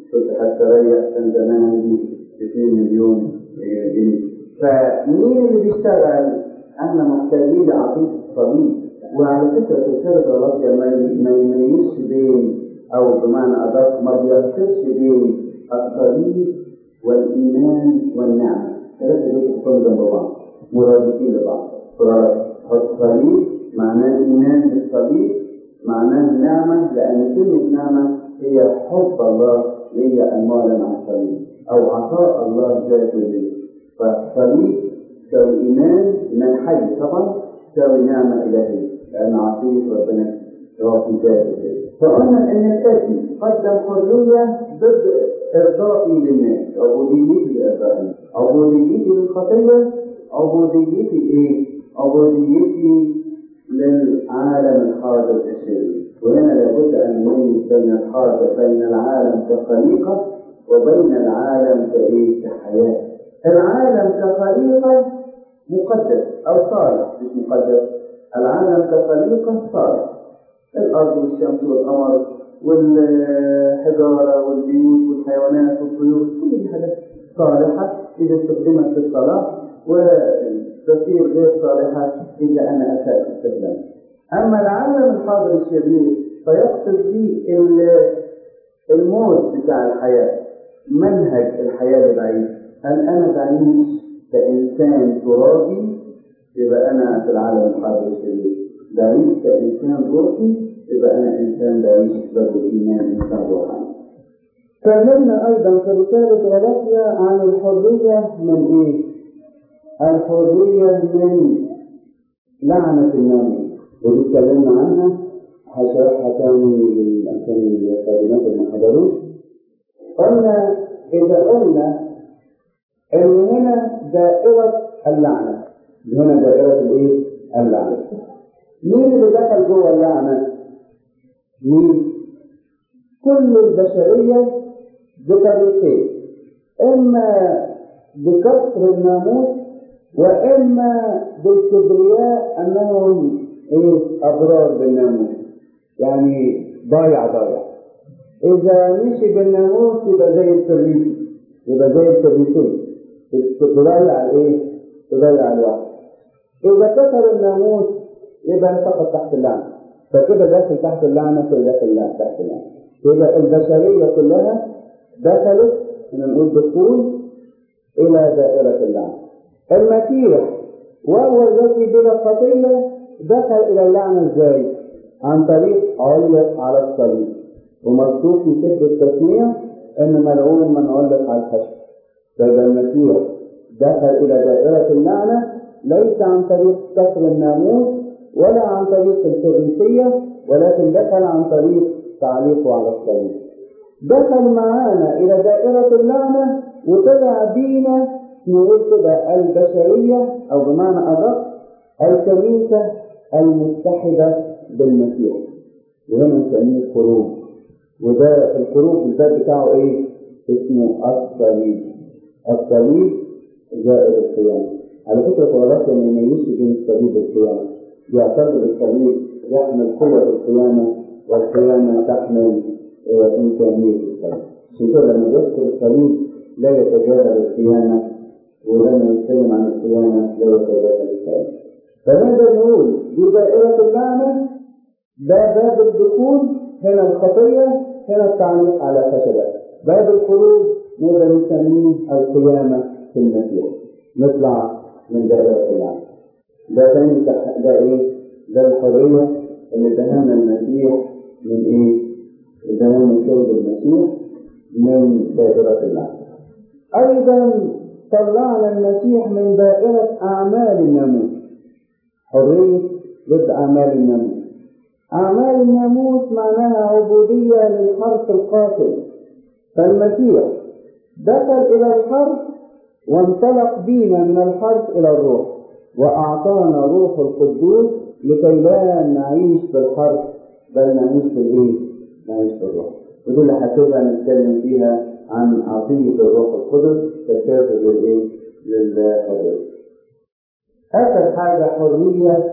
كنت هتريح كان زمان عندي 2 مليون جنيه فمين اللي بيشتغل؟ احنا محتاجين لعقيدة الصليب وعلى فكرة الكتاب الرب ما يميزش بين أو بمعنى أدق ما بيفصلش بين الصليب والإيمان والنعمة ثلاثة دول يكونوا جنب بعض مرادفين لبعض الصليب معناه إيمان بالصليب معناه نعمة لأن كلمة نعمة هي حب الله ليا المعلن عن الصليب أو عطاء الله ذاته لي فالصليب تساوي إيمان إيمان حي طبعا تساوي نعمة إلهية لأن عطية ربنا هو في ذاته فقلنا إن الآتي قدم حرية ضد إرضائي للناس عبوديتي لإرضائي عبوديتي للخطية عبوديتي إيه؟ عبوديتي للعالم الحاضر الشرير وهنا لابد أن نميز بين الحاضر بين العالم كخليقة وبين العالم كإيه؟ كحياة العالم كخليقة مقدس أو صالح مش مقدس العالم كخليقة صالح الأرض والشمس والقمر والحجارة والبيوت والحيوانات والطيور كل دي حاجات صالحة إذا استخدمت في الصلاة وتصير غير صالحة إذا أنا أسأت استخدامها أما العالم الحاضر الشرير فيقصد فيه الموت بتاع الحياة منهج الحياة اللي بعيش هل أنا بعيش كإنسان ترابي يبقى أنا في العالم الحاضر الشرير بعيش كإنسان روحي يبقى أنا إنسان بعيش رجل إيمان إنسان روحاني تكلمنا أيضا في رسالة غلاطيا عن الحرية من إيه؟ الحرية من لعنة النوم ودي اتكلمنا عنها هشرحها تاني عشان الكلمات اللي ما حضروش قلنا إذا قلنا إن هنا دائرة اللعنة هنا دائرة الإيه؟ اللعنة مين اللي دخل جوه اللعنة؟ مين؟ كل البشرية بطريقتين إما بكسر الناموس وإما بالكبرياء أنهم إيه أبرار بالناموس يعني ضايع ضايع إذا مشي بالناموس يبقى زي التريثي يبقى زي التريثين تضيع إيه؟ تضيع الوقت إذا كسر الناموس يبقى سقط تحت اللعنة فكده داخل تحت اللعنة في داخل تحت اللعنة يبقى البشرية كلها دخلت نقول دخول إلى دائرة اللعنة المسيح وهو الذي بلا خطية دخل إلى اللعنة إزاي؟ عن طريق علق على الصليب ومكتوب في سفر التسمية إن ملعون من علق على الخشب فإذا المسيح دخل إلى دائرة اللعنة ليس عن طريق كسر الناموس ولا عن طريق الفريسية ولكن دخل عن طريق تعليقه على الصليب دخل معانا إلى دائرة اللعنة وطلع بينا نقول كده البشرية أو بمعنى أدق الكنيسة المتحدة بالمسيح وهنا نسميه خروج وده الخروج الباب بتاعه إيه؟ اسمه الصليب الصليب زائد القيامة على فكرة غلط ما يميزش بين الصليب والقيامة يعتبر الصليب يحمل قوة القيامة والقيامة تحمل إمكانية الصليب عشان كده لما يذكر الصليب لا يتجاهل القيامة ولما يتكلم عن القيامة لا يتجاهل الصليب فنقدر نقول دي دائرة اللعنة ده باب الدخول هنا الخطية هنا التعليق على خشبة باب الخروج نقدر نسميه القيامة في المسيح نطلع من دائرة اللعنة ده تاني ده ايه؟ ده الحرية اللي اداها المسيح من ايه؟ اداها من سيد المسيح من دائرة اللعنة. أيضا طلعنا المسيح من دائرة أعمال الناموس. حرية ضد أعمال الناموس. أعمال الناموس معناها عبودية للحرف القاتل. فالمسيح دخل إلى الحرف وانطلق بينا من الحرف إلى الروح. وأعطانا روح القدوس لكي لا نعيش في الحرب بل نعيش في الإيه؟ نعيش في الروح. ودي اللي هتبقى نتكلم فيها عن عطية الروح القدس كسبب للإيه؟ للحرية. آخر حاجة حرية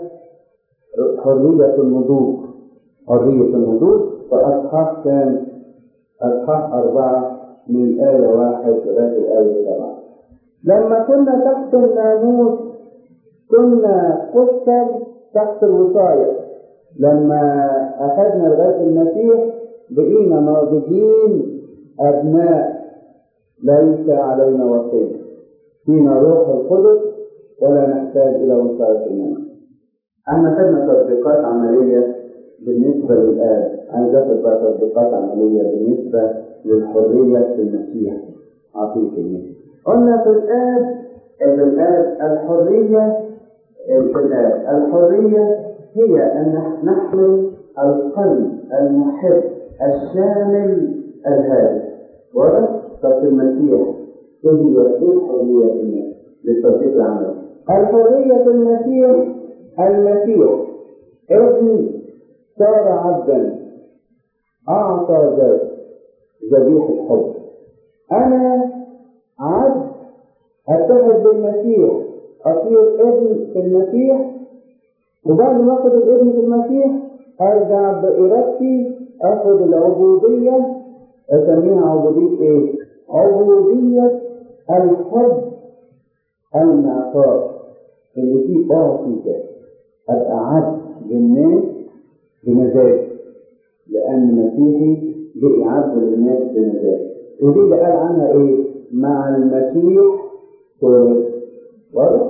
حرية النضوج. حرية النضوج فأصحاح كان أصحاح أربعة من الآية واحد لغاية الآية سبعة لما كنا تحت الناموس كنا قصر تحت الوصاية لما أخذنا لغاية المسيح بقينا ناضجين أبناء ليس علينا وصية فينا روح القدس ولا نحتاج إلى وصاية الناس احنا خدنا تطبيقات عملية بالنسبة للآب عايز اخد بقى تطبيقات عملية بالنسبة للحرية في المسيح عطية المسيح قلنا في الآب في الآب الحرية في الآب الحرية هي أن نحمل القلب المحب الشامل الهادي واضح؟ طب في المسيح ايه هي ايه الحرية في المسيح؟ للتطبيق العملي الحرية في المسيح المسيح ابن صار عبدا أعطى ذات ذبيحة حب أنا عبد أتحد بالمسيح أصير ابن في المسيح وبعد ما أخذ الابن في المسيح أرجع بإرادتي أخذ العبودية أسميها عبودية إيه؟ عبودية الحب المعطاء اللي فيه أعطي ذات أبقى عبد للناس بمزاج لأن مسيحي بقي عبد للناس بمزاج ودي اللي قال عنها إيه؟ مع المسيح صورة واضح؟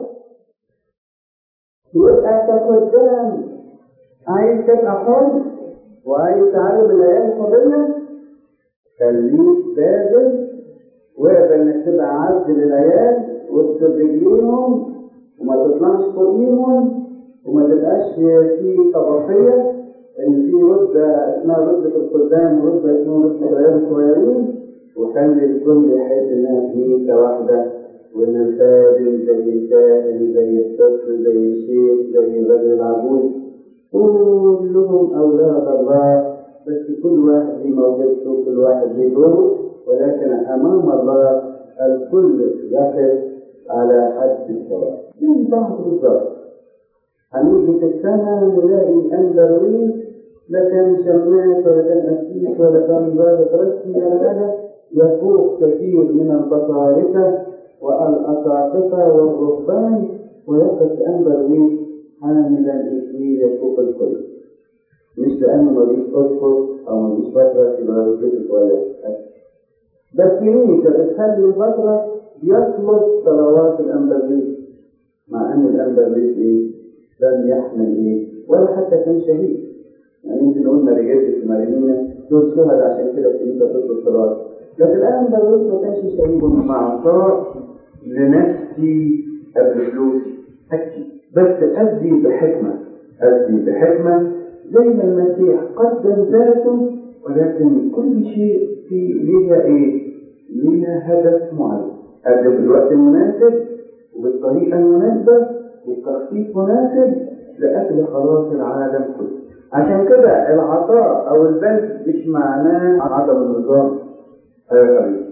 يبقى تقدم عايز تبقى حر وعايز تعلم العيال الحرية خليك باذل واقبل انك تبقى عبد للعيال وسط رجليهم وما تطلعش فوقيهم وما تبقاش في طبقية إن في رتبة اسمها رتبة القدام ورتبة اسمها رتبة العيال الصغيرين وخلي الكل يحس إنها كنيسة واحدة وإن الخادم زي الكاهن زي الطفل زي الشيخ زي الرجل العجوز كلهم أولاد الله بس كل واحد ليه موهبته كل واحد ليه دوره ولكن أمام الله الكل يقف على حد السواء زي بعض بالظبط هنيجي في السنة نلاقي أندرويد لا كان شماعة ولا كان أسيس ولا كان ضابط رسمي ولا حاجة يفوق كثير من البطاركة والأساقفة والرهبان ويقف أندرويد حاملا إكليل يفوق الكل مش لأنه مليش أسقف أو مليش فترة يبقى له كتب ولا بس كنيسة بتخلي الفترة يطلب صلوات الأنبابية مع أن الأنبابية إيه؟ لم يحمل إيه؟ ولا حتى كان شهيد يعني يمكن قلنا رجالة المارينية دول شهداء عشان كده الكنيسة تطلب صلوات لكن الأنبابية ما كانش شهيد معطاء لنفسي قبل فلوسي أكيد بس أدي بحكمة أدي بحكمة زي ما المسيح قدم ذاته ولكن كل شيء في ليها إيه؟ ليها هدف معين أدي في الوقت المناسب وبالطريقة المناسبة والتخطيط مناسب لأجل خلاص العالم كله عشان كده العطاء أو البذل مش معناه عدم النظام أيوة يا حبيبي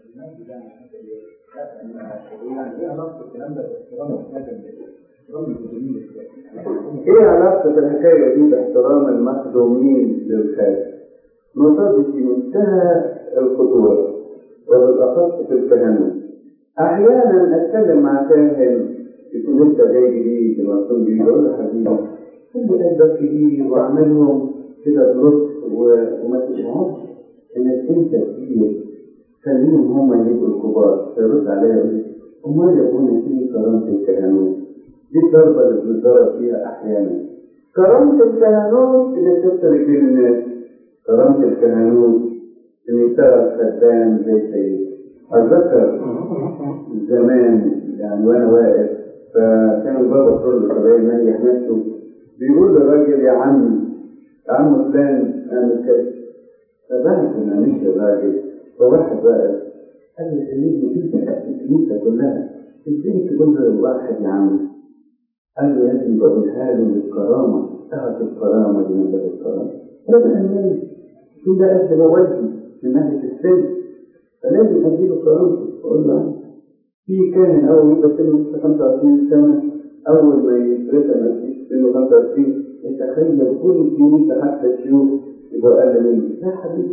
ايه علاقة الحكاية دي باحترام المخدومين للخالق؟ نقطة في منتهى الخطورة وبالأخص في الكهنوت. أحيانا أتكلم مع كاهن يكون لسه جاي جديد المفهوم جديد أقول له حبيبي خلي قلبك كبير واعملهم كده بلطف وما تشعرش إنك أنت كبير خليهم هم يبقوا الكبار فيرد عليا يقول لي امال يا ابونا في كرامه الكهنوت دي الضربه اللي بنتضرب فيها احيانا كرامه الكهنوت اللي تكسر رجلين الناس كرامه الكهنوت ان يشتغل خدام زي سيد اتذكر زمان يعني وانا واقف فكان البابا كله طبيعي مالي نفسه بيقول للراجل يا عم يا عم فلان اعمل كذا فبعد ما مشي الراجل فواحد بقى قال لي خليني انت الكنيسه كلها ازاي تقول لواحد يا عم قال له لازم بقولها له بالكرامه اعرف الكرامه دي من باب الكرامه ربنا المال في ده قد ما وزني من ناحيه السن فلازم اديله كرامته واقول له في كان اول يبقى سنه 25 سنه اول ما يترسم سنه 25 يتخيل كل الكنيسه حتى الشيوخ يبقى اقل مني لا حبيبي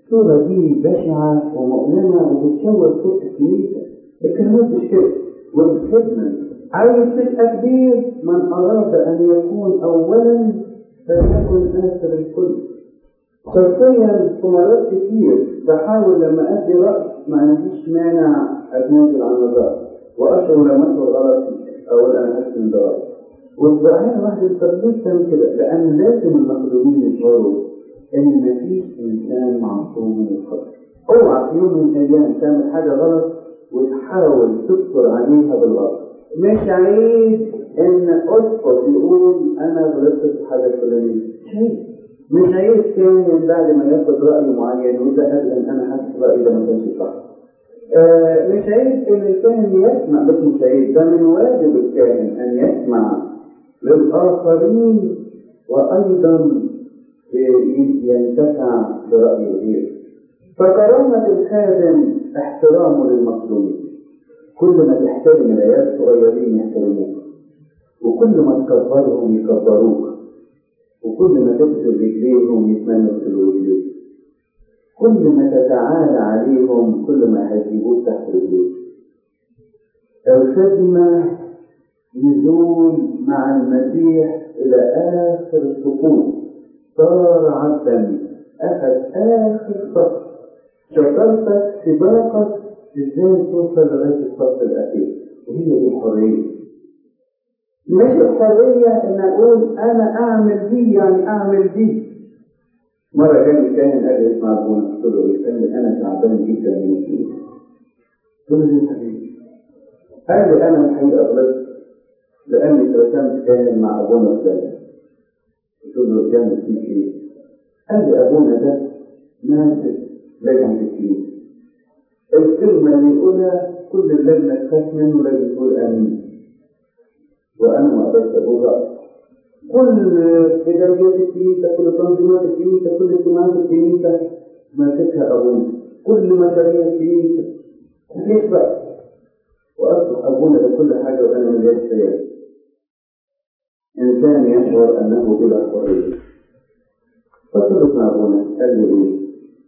الصورة دي بشعة ومؤلمة وبتشوه صوت الكنيسة الكلمات مش كده والخدمة عايز تبقى كبير من أراد أن يكون أولا فليكن آخر الكل شخصيا في مرات كتير بحاول لما أدي رأس ما عنديش مانع أتنازل عن الرأس وأشعر لما أشعر غلط أقول أنا أحسن ده رأس والظاهرة واحد طب ليه تعمل كده؟ لأن لازم المخلوقين يشعروا إن مفيش إنسان معصوم من الخطأ. اوعى في يوم من الأيام تعمل حاجة غلط وتحاول تذكر عليها بالغلط. مش عيب إن أسقط يقول أنا غلطت في الحاجة الفلانية. مش عيب. مش عيب كان بعد ما ياخد رأي معين يقول ده أبدا أنا حاسس رأيي ده ما كانش صح. آه مش عيب إن الكاهن يسمع بس مش عيب ده من واجب الكاهن أن يسمع للآخرين وأيضا ينتفع برأي الغير فكرامة الخادم احترامه للمظلومين كل ما تحترم العيال الصغيرين يحترموك وكل ما تكبرهم يكبروك وكل ما تبذل رجليهم يتمنوا يغسلوا رجليك كل ما تتعالى عليهم كل ما هيجيبوك تحت رجليك الخدمة نزول مع المسيح إلى آخر السقوط صار عبدا أخذ آخر صف شطارتك سباقك إزاي توصل لغاية الصف الأخير وهي دي الحرية مش الحرية إن أقول أنا أعمل دي يعني أعمل دي مرة كان الكاهن قال لي اسمع أبونا قلت له إيه؟ قال لي أنا تعبان جدا من الفلوس قلت له ليه حبيبي؟ قال لي أنا الحقيقة غلطت لأني ترسمت كاهن مع أبونا الثاني قلت له جنب فيك إيه؟ قال لي أبونا ده ماسك لجنة الكنيسة الكلمة اللي يقولها كل اللجنة تخاف منه لازم تقول آمين وأنا ما أقدرش أقول رأي كل إداريات الكنيسة كل تنظيمات الكنيسة كل اجتماعات الكنيسة ماسكها أبونا كل مشاريع الكنيسة ليش بقى؟ وأصبح أبونا لكل حاجة وأنا ملياش خيال إنسان يشعر أنه بلا حرية فقلت مع أبونا قال لي إيه؟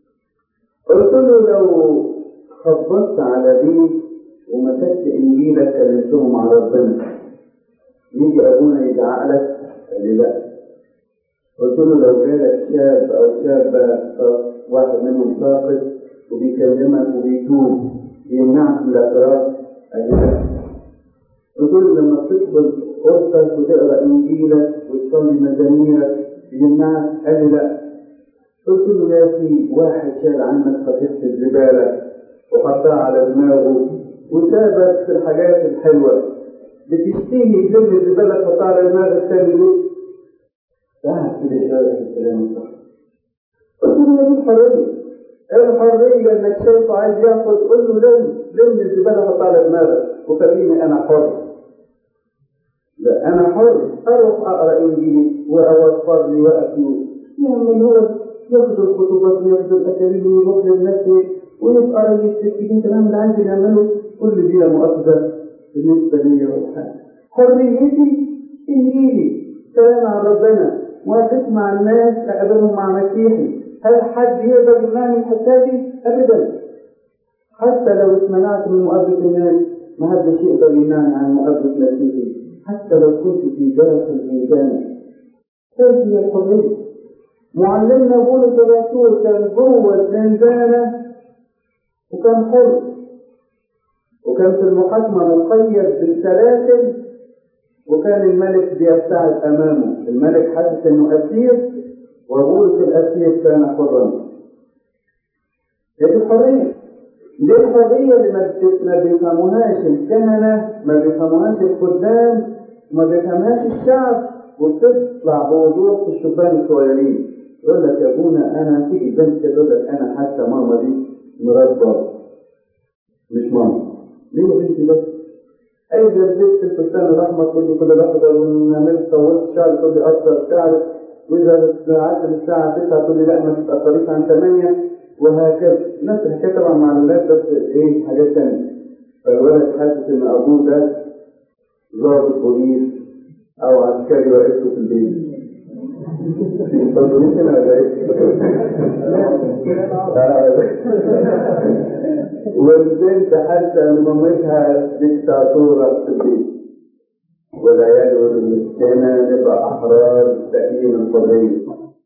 قلت له لو خبطت على بيت ومسكت إنجيلك كلمتهم على ربنا يجي أبونا يدعى لك قال لي لا قلت له لو جالك شاب أو شابة واحد منهم ساقط وبيكلمك وبيتوب يمنعك من الاعتراف قال لي لا قلت له لما تدخل اوضتك وتقرا انجيلك وتصلي مزاميرك يمنعك قال لي لا قلت له يا اخي واحد شال عنك صفيحه الزباله وحطها على دماغه وسابك في الحاجات الحلوه بتشتهي تلم الزباله تحطها على دماغ الثاني ليه؟ تعال كده شويه في الكلام الصح قلت له دي الحريه الحريه انك شايفه عايز ياخد قول له لم لم الزباله حطها على دماغك وخليني انا حر لا انا حر اروح اقرا انجيلي واوفر لي وقتي يعني هو ياخد الخطوبات وياخد الاكاليل ويروح للناس ويبقى رئيس الكتاب الكلام اللي عايز يعمله كل دي مؤاخذه بالنسبه لي والحال حريتي انجيلي كلام عن ربنا واقف مع الناس اقابلهم مع مسيحي هل حد يقدر يمنعني الحته دي؟ ابدا حتى لو اتمنعت من مقابله الناس ما حدش يقدر يمنعني عن مقابله مسيحي حتى لو كنت في داخل الإنسان هذه الحرية معلمنا بولس الرسول كان جوه الزنزانة وكان حر وكان في المحاكمة مقيد بالسلاسل وكان الملك بيبتعد أمامه الملك حاسس إنه أسير وبولس الأسير كان حرا هذه الحرية دي القضية اللي ما بيفهموهاش الكهنة ما بيفهموهاش الخدام ما بيفهمهاش الشعب وبتطلع بوضوح في الشبان الصغيرين يقول لك يا ابونا انا تيجي بنت كده يقول لك انا حتى ماما دي مرات بابا مش ماما ليه يا بنتي بس؟ اي ده البنت الفستان الاحمر تقول لي كل الاخضر ونعمل طولت شعري تقول لي اكثر شعري واذا قعدت الساعه 9 تقول لي لا ما تتاخريش عن 8 وهكذا نفس الحكايه طبعا مع الولاد بس ايه حاجات ثانيه فالولد حاسس ان ابوه ده ضابط بوليس او عسكري واقف في البيت طب يمكن ولا ايه؟ والبنت حتى ان مامتها ديكتاتوره في البيت والعيال يقولوا نفسنا نبقى احرار تأمين الحريه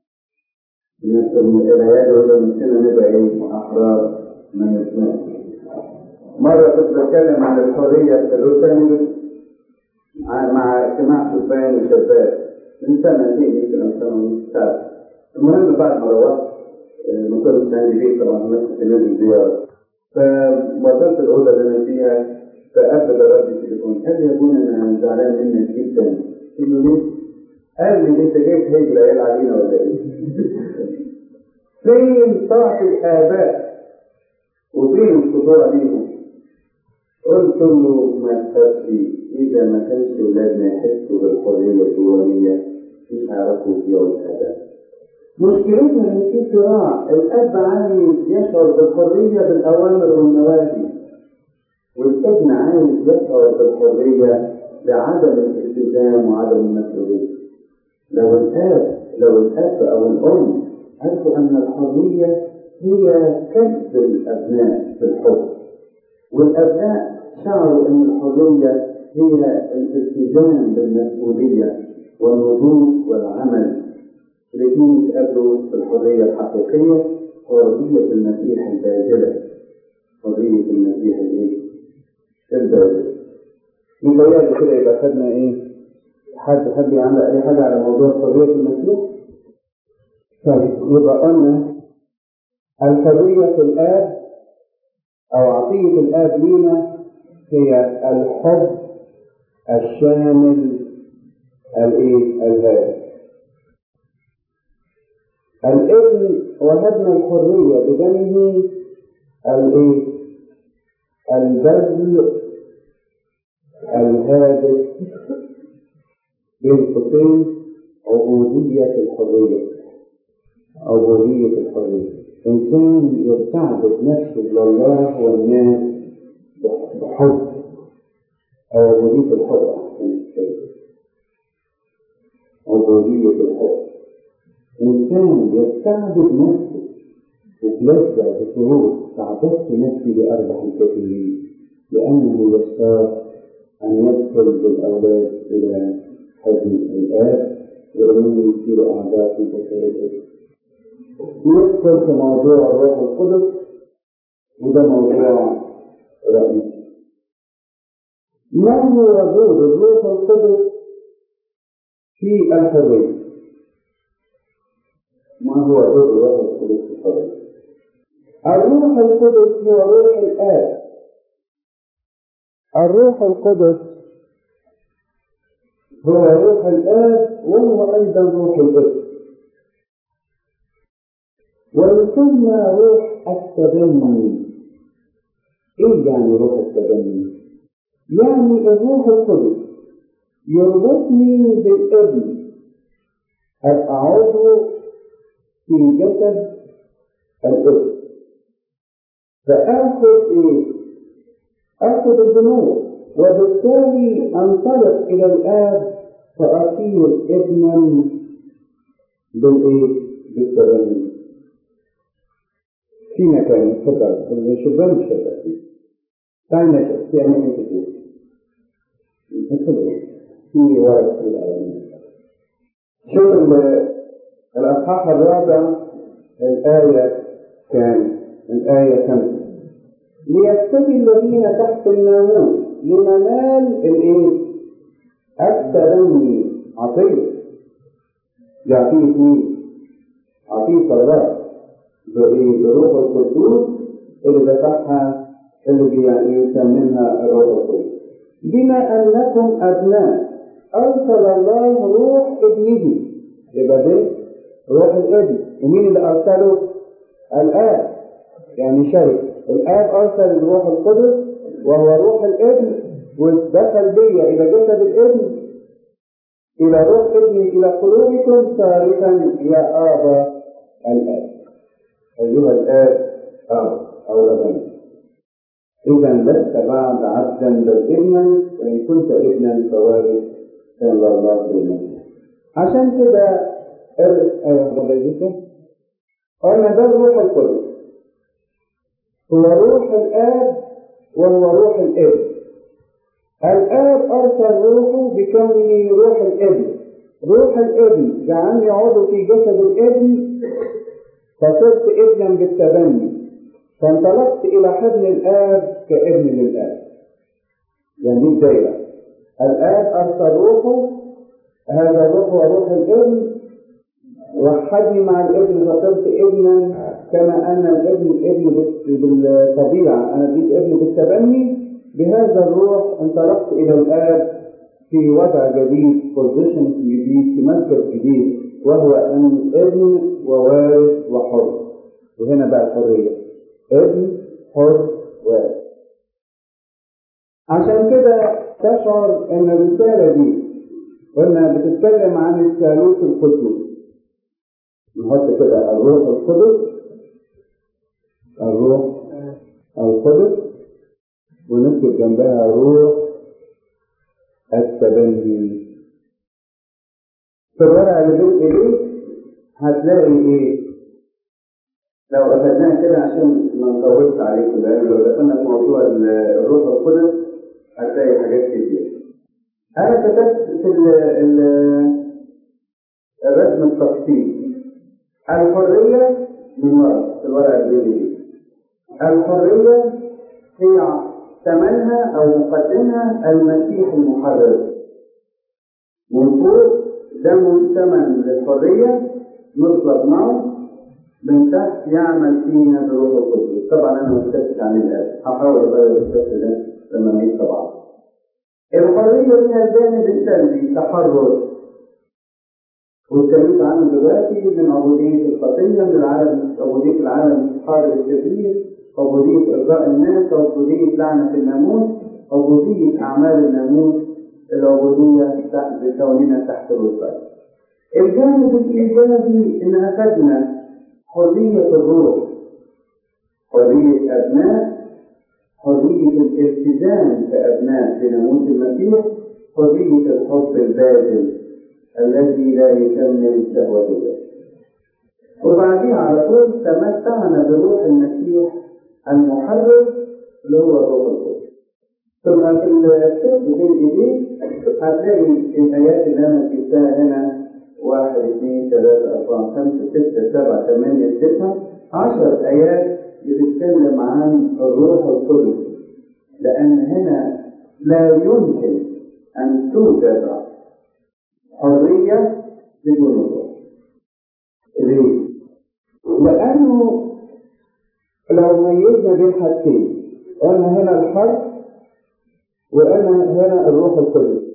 العيال يقولوا نفسنا نبقى ايه؟ احرار ما نسمعش مرة كنت بتكلم عن الحرية في لوس أنجلوس مع اجتماع شبان وشباب من سنتين يمكن أو سنة ونص سنة المهم بعد ما روحت ما كنتش عندي بيت طبعا الناس كنت نازل زيارة فوصلت الأوضة اللي أنا فيها فقفل رد التليفون قال لي يا ابونا أنا زعلان منك جدا قلت له ليه؟ قال لي أنت جاي تهيج العيال علينا ولا إيه؟ فين طاعة الآباء وفين الخضوع ليهم؟ قلت له ما تخافش إذا ما كانش ولادنا يحسوا بالحرية الدولية مش هيعرفوا يوم الأداء. مشكلتنا إن في صراع، الأب عايز يشعر بالحرية بالأوامر والنواهي. والابن عايز يشعر بالحرية بعدم الالتزام وعدم المسؤولية. لو الآب لو الأب أو الأم عرفوا أن الحرية هي كسب الأبناء في الحب والأبناء شعروا أن الحرية هي الالتزام بالمسؤولية والنضوج والعمل الاثنين يتقابلوا في الحرية الحقيقية حرية المسيح الباذلة حرية المسيح الايه؟ الباذلة متهيألي كده يبقى خدنا ايه؟ حد حد يعمل أي حاجة على موضوع حرية المسيح؟ طيب يبقى قلنا الحرية في الآب أو عطية الآب لينا هي الحب الشامل الإيه؟ الهادف. الابن وهبنا الحرية بدمه الإيه؟ البذل الهادف بين قوسين عبودية الحرية عبودية الحرية إنسان يستعبد نفسه لله والناس بحب أو عبودية الحب عبودية الحب إنسان يستعبد نفسه وتلذع بسرور تعبدت نفسي لأربح الكثيرين لأنه يختار أن يدخل بالأولاد إلى حزن الآب وأنهم يصيروا أعداء متكررة ندخل في موضوع الروح القدس وده موضوع رئيسي ما هو وجود الروح القدس في الحرية؟ ما هو وجود الروح القدس في الحرية؟ الروح القدس هو روح الآب الروح القدس هو روح الآب وهو أيضا روح الابن ويسمى روح التبني ايه يعني روح التبني يعني الروح القدس يربطني بالابن ابقى عضو في جسد الابن فاخذ ايه اخذ الذنوب وبالتالي انطلق الى الاب فاصير ابنا بالايه بالتبني في مكان اتفضل الشبان مش هتأتي تعالى نشوف في أماكن كتير اتفضل في ورق في الأولانية شوف الأصحاح الرابع الآية كام؟ الآية خمسة ليستفي الذين تحت الناموس لمنال الإيه؟ التبني عطية يعطيه مين؟ عطية الله بروح القدوس اللي دفعها اللي يعني يسممها الروح القدس بما انكم ابناء ارسل الله روح ابنه يبقى ده روح الابن ومين اللي ارسله؟ الاب يعني شرك الاب ارسل الروح القدس وهو روح الابن ودخل بيا الى جسد الابن الى روح ابني الى قلوبكم صارخا يا ابا الاب أيها الآب أب أو أبا إذا لست بعد عبدا بل ابنا وإن كنت ابنا فوارث كان الله بالمسيح عشان كده ايوه قلنا ده الروح القدس هو روح الاب وهو روح الابن الاب ارسل روحه بكونه روح الابن روح الابن جعلني عضو في جسد الابن فصرت ابنا بالتبني فانطلقت الى حضن الاب كابن للاب يعني دي الدايره الاب ارسل روحه هذا الروح هو روح الابن وحدني مع الابن فصرت ابنا كما ان الابن ابن بالطبيعه انا بقيت ابن بالتبني بهذا الروح انطلقت الى الاب في وضع جديد بوزيشن جديد في مركز جديد وهو ان ابن ووارث وحر وهنا بقى الحريه ابن حر وارث عشان كده تشعر ان الرساله دي قلنا بتتكلم عن الثالوث القدس نحط كده الروح القدس الروح القدس ونكتب جنبها روح التبني في الورقة اللي بين ايديك هتلاقي ايه؟ لو أخدناها كده عشان ما نطولش عليكم لأن لو دخلنا في موضوع الروح القدس هتلاقي حاجات كتير. أنا كتبت في ال ال الرسم التفصيلي الحرية من ورا في الورقة اللي بين ايديك. الحرية هي ثمنها أو مقدمها المسيح المحرر. من فوق دم ثمن للحرية نصلب معه من تحت يعمل فينا بروح القدس طبعا انا متكتك عن الاب هحاول اغير الشكل ده لما نعيد طبعا الحرية لها الجانب السلبي تحرر واتكلمت عنه دلوقتي من عبودية الخطية من العالم عبودية العالم الحار الشرير عبودية إرضاء الناس عبودية لعنة الناموس عبودية أعمال الناموس العبودية تحت كوننا تحت الوصاية. الجانب الإيجابي إن أخذنا حرية الروح حرية أبناء حرية الالتزام كأبناء بناموس المسيح حرية الحب الباذل الذي لا يكمل شهوته وبعديها على طول تمتعنا بروح المسيح المحرر اللي هو الروح القدس ثم في الكتب بين ايديك هتلاقي الايات اللي انا جبتها هنا واحد اثنين ثلاثة أربعة خمسة ستة سبعة ثمانية تسعة عشر آيات بتتكلم عن الروح القدس لأن هنا لا يمكن أن توجد حرية بدون الروح. ليه؟ لأنه لو ميزنا بين حاجتين قلنا هنا الحرب وقلنا هنا الروح القدس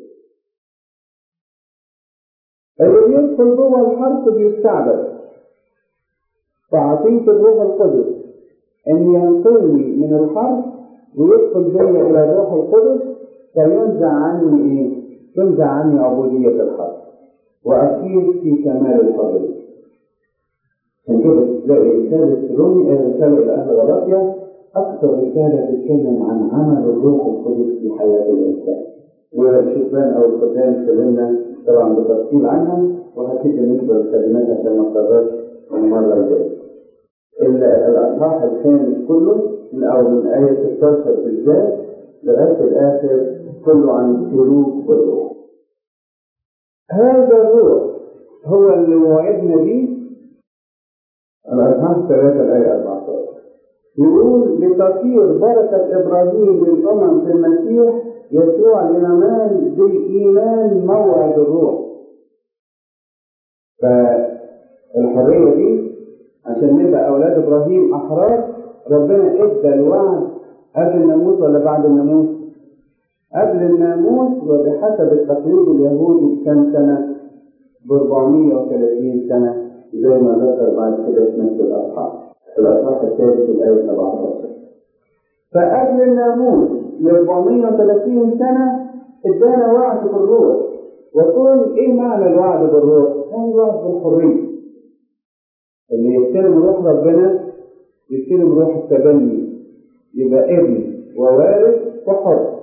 اللي بيدخل جوه الحرب بيستعبد فعطيت الروح القدس ان ينقلني من الحرب ويدخل بي الى الروح القدس فينزع عني ايه؟ تنزع عني عبودية الحرب وأكيد في كمال الحرية. عشان كده تلاقي رسالة رومي رسالة لأهل غلاطيا أكثر رسالة تتكلم عن عمل الروح القدس في حياة الإنسان. والشبان أو الختان اتكلمنا طبعا بتفصيل عنها وهكذا بالنسبة للكلمات عشان ما تكررش المرة الجاية. الأصحاح الخامس كله من أول من آية 16 بالذات لغاية الآخر كله عن السلوك والروح. هذا الروح هو اللي وعدنا به الأصحاح 3 الآية 14 يقول لتصير بركة إبراهيم للأمم في المسيح يسوع لننال بالإيمان موعد الروح فالحرية دي عشان نبقى أولاد إبراهيم أحرار ربنا إدى الوعد قبل الناموس ولا بعد الناموس؟ قبل الناموس وبحسب التقليد اليهودي كم سنة؟ ب 430 سنة زي ما ذكر بعد كده في نفس الأصحاح الأصحاح الثالث الآية 17 فقبل الناموس ب 430 سنة ادانا وعد بالروح وكل ايه معنى الوعد بالروح؟ هو الوعد بالحرية اللي يستلم روح ربنا يستلم روح التبني يبقى ابن ووارث وحر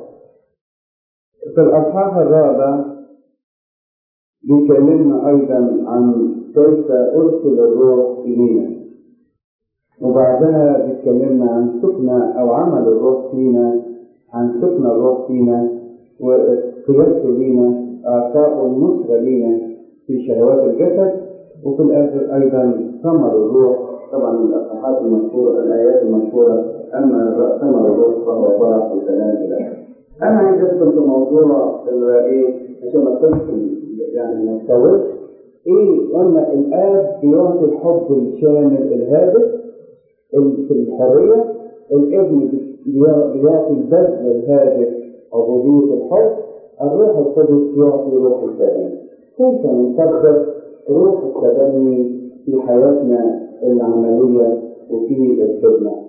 في الأصحاح الرابع بيكلمنا أيضا عن كيف أرسل الروح إلينا وبعدها بيتكلمنا عن سكن أو عمل الروح فينا عن سكن الروح فينا وقيادته لينا إعطاء النصرة لينا في شهوات الجسد وفي الآخر أيضا ثمر الروح طبعا من الأصحاحات المشهورة الآيات المشهورة أما ثمر الروح فهو فرح وسلام إلى آخره. أنا عايز أدخل في موضوع إيه عشان ما تدخل يعني ما تطولش إيه قلنا الآب بيعطي الحب الشامل الهادف في الحرية الابن بيعطي البذل الهادف عبودية الحب الروح القدس يعطي روح التأمين كيف نقدر روح التبني في حياتنا العملية وفي الخدمة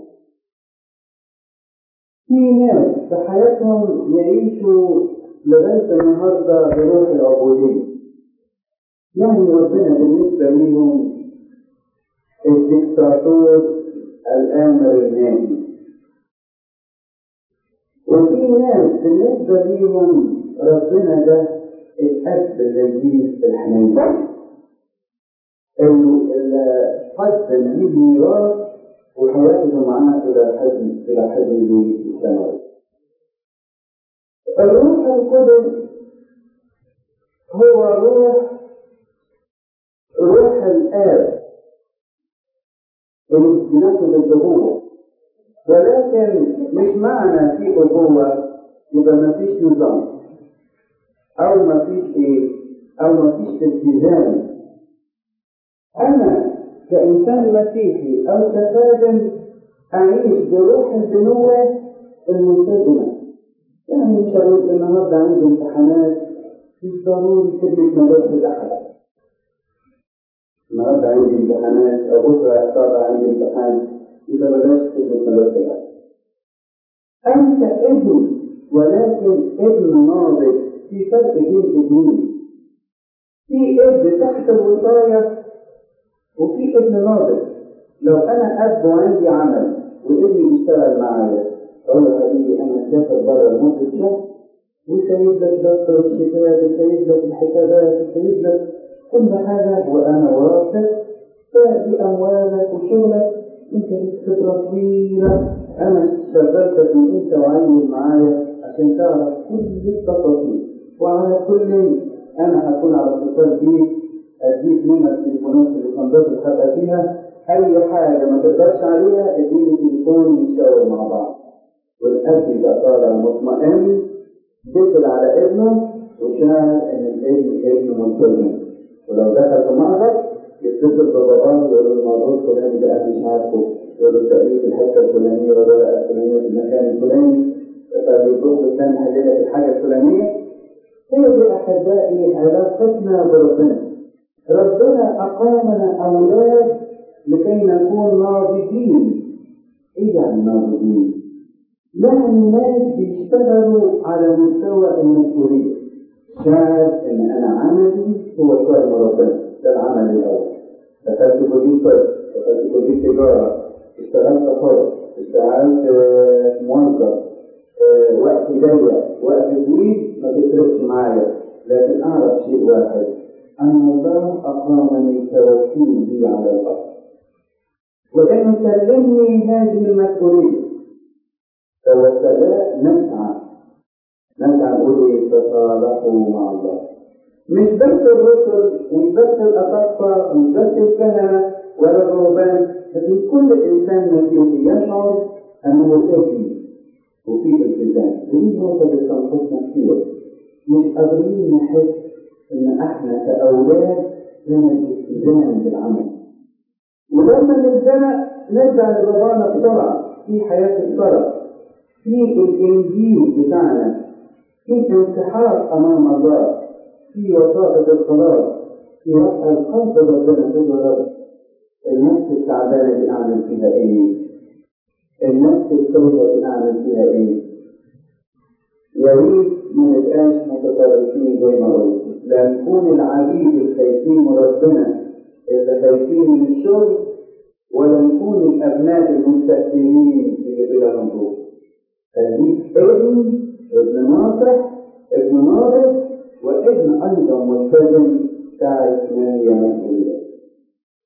في ناس في حياتهم يعيشوا لغاية النهاردة بروح العبودية يعني ربنا بالنسبة ليهم الدكتاتور الآمر الناهي وفي ناس بالنسبة ليهم ربنا ده الأب اللذيذ الحنين قدم ليه ميراث وحياته معاه إلى حزن إلى حزن السماوي. الروح القدس هو روح روح الآب اللي بينفذ الأبوة ولكن مش معنى في أبوة يبقى ما فيش نظام أو ما فيش إيه أو ما فيش التزام أنا كإنسان مسيحي أو كخادم أعيش بروح البنوة الملتزمة يعني مش هقول النهارده عندي امتحانات مش ضروري خدمة مدرسة أحد النهارده عندي امتحانات أو بكرة هيحصل عندي امتحان يبقى بلاش خدمة مدرسة أحد أنت ابن ولكن ابن ناضج في فرق بين ابنين في ابن تحت الوصاية وفي ابن ناضج لو انا اب وعندي عمل وابني بيشتغل معايا اقول له حبيبي انا مسافر بره لمده شهر وسايب لك دفتر الشتات وسايب لك الحسابات وسايب لك كل حاجه وانا وراثك فدي اموالك وشغلك انت ليك خبره طويله انا شغلتك من انت وعيل معايا عشان تعرف كل التفاصيل وعلى كل انا هكون على اتصال بيك اديك منها التليفونات اللي كنت بتحقق فيها اي حاجه ما تقدرش عليها اديني تليفون نتشاور مع بعض والاب يبقى طالع مطمئن دخل على ابنه وشاعر ان الابن ابن ملتزم ولو دخل في معبد يتصل بباباه ويقول له الموضوع الفلاني ده انا مش عارفه يقول له تقريبا الحته الفلانيه ولا الفلانيه في المكان الفلاني فبيبص الثاني حللها في الحاجه الفلانيه هي دي احبائي علاقتنا بربنا ربنا أقامنا أولاد لكي نكون ناضجين إيه يعني ناضجين؟ يعني ناس بيشتغلوا على مستوى المسؤولية شاعر إن أنا عملي هو شغل ربنا ده العمل الأول دخلت كلية طب دخلت كلية تجارة اشتغلت حر اشتغلت موظف وقت ضيق وقت طويل ما تفرقش معايا لكن أعرف شيء واحد أن الله أقامني كوكيل لي على الأرض وإن سلمني هذه المسؤولية فوكلاء نسعى نسعى نقول إيه تصالحوا مع الله مش بس الرسل ومش بس الأطفال ومش بس الكهنة ولا الرهبان لكن كل إنسان مسيحي يشعر أنه ابن وفي التزام ودي نقطة بتنقصنا كتير مش قادرين نحس ان احنا كاولاد لنا الالتزام بالعمل ولما نتزنق نرجع لبابانا بسرعه في حياه الصلاه في الانجيل بتاعنا في انسحاب امام الله في وساطه الصلاه في رفع القلب ربنا كل رب النفس التعبانه دي اعمل فيها ايه؟ النفس السوداء دي اعمل فيها ايه؟ يا ريت ما نبقاش متطرفين زي ما قلت لا نكون العبيد الخايفين من ربنا اللي خايفين من الشغل ولا نكون الابناء المستكبرين اللي بلا نضوج خليك ابن ابن ناصح ابن ناضج وابن ايضا ملتزم تعرف ما هي مسؤوليته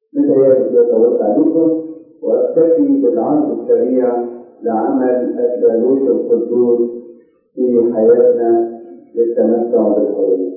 متهيألي كده طولت عليكم واكتفي بالعرض السريع لعمل الثالوث القدوس في حياتنا للتمتع بالحريه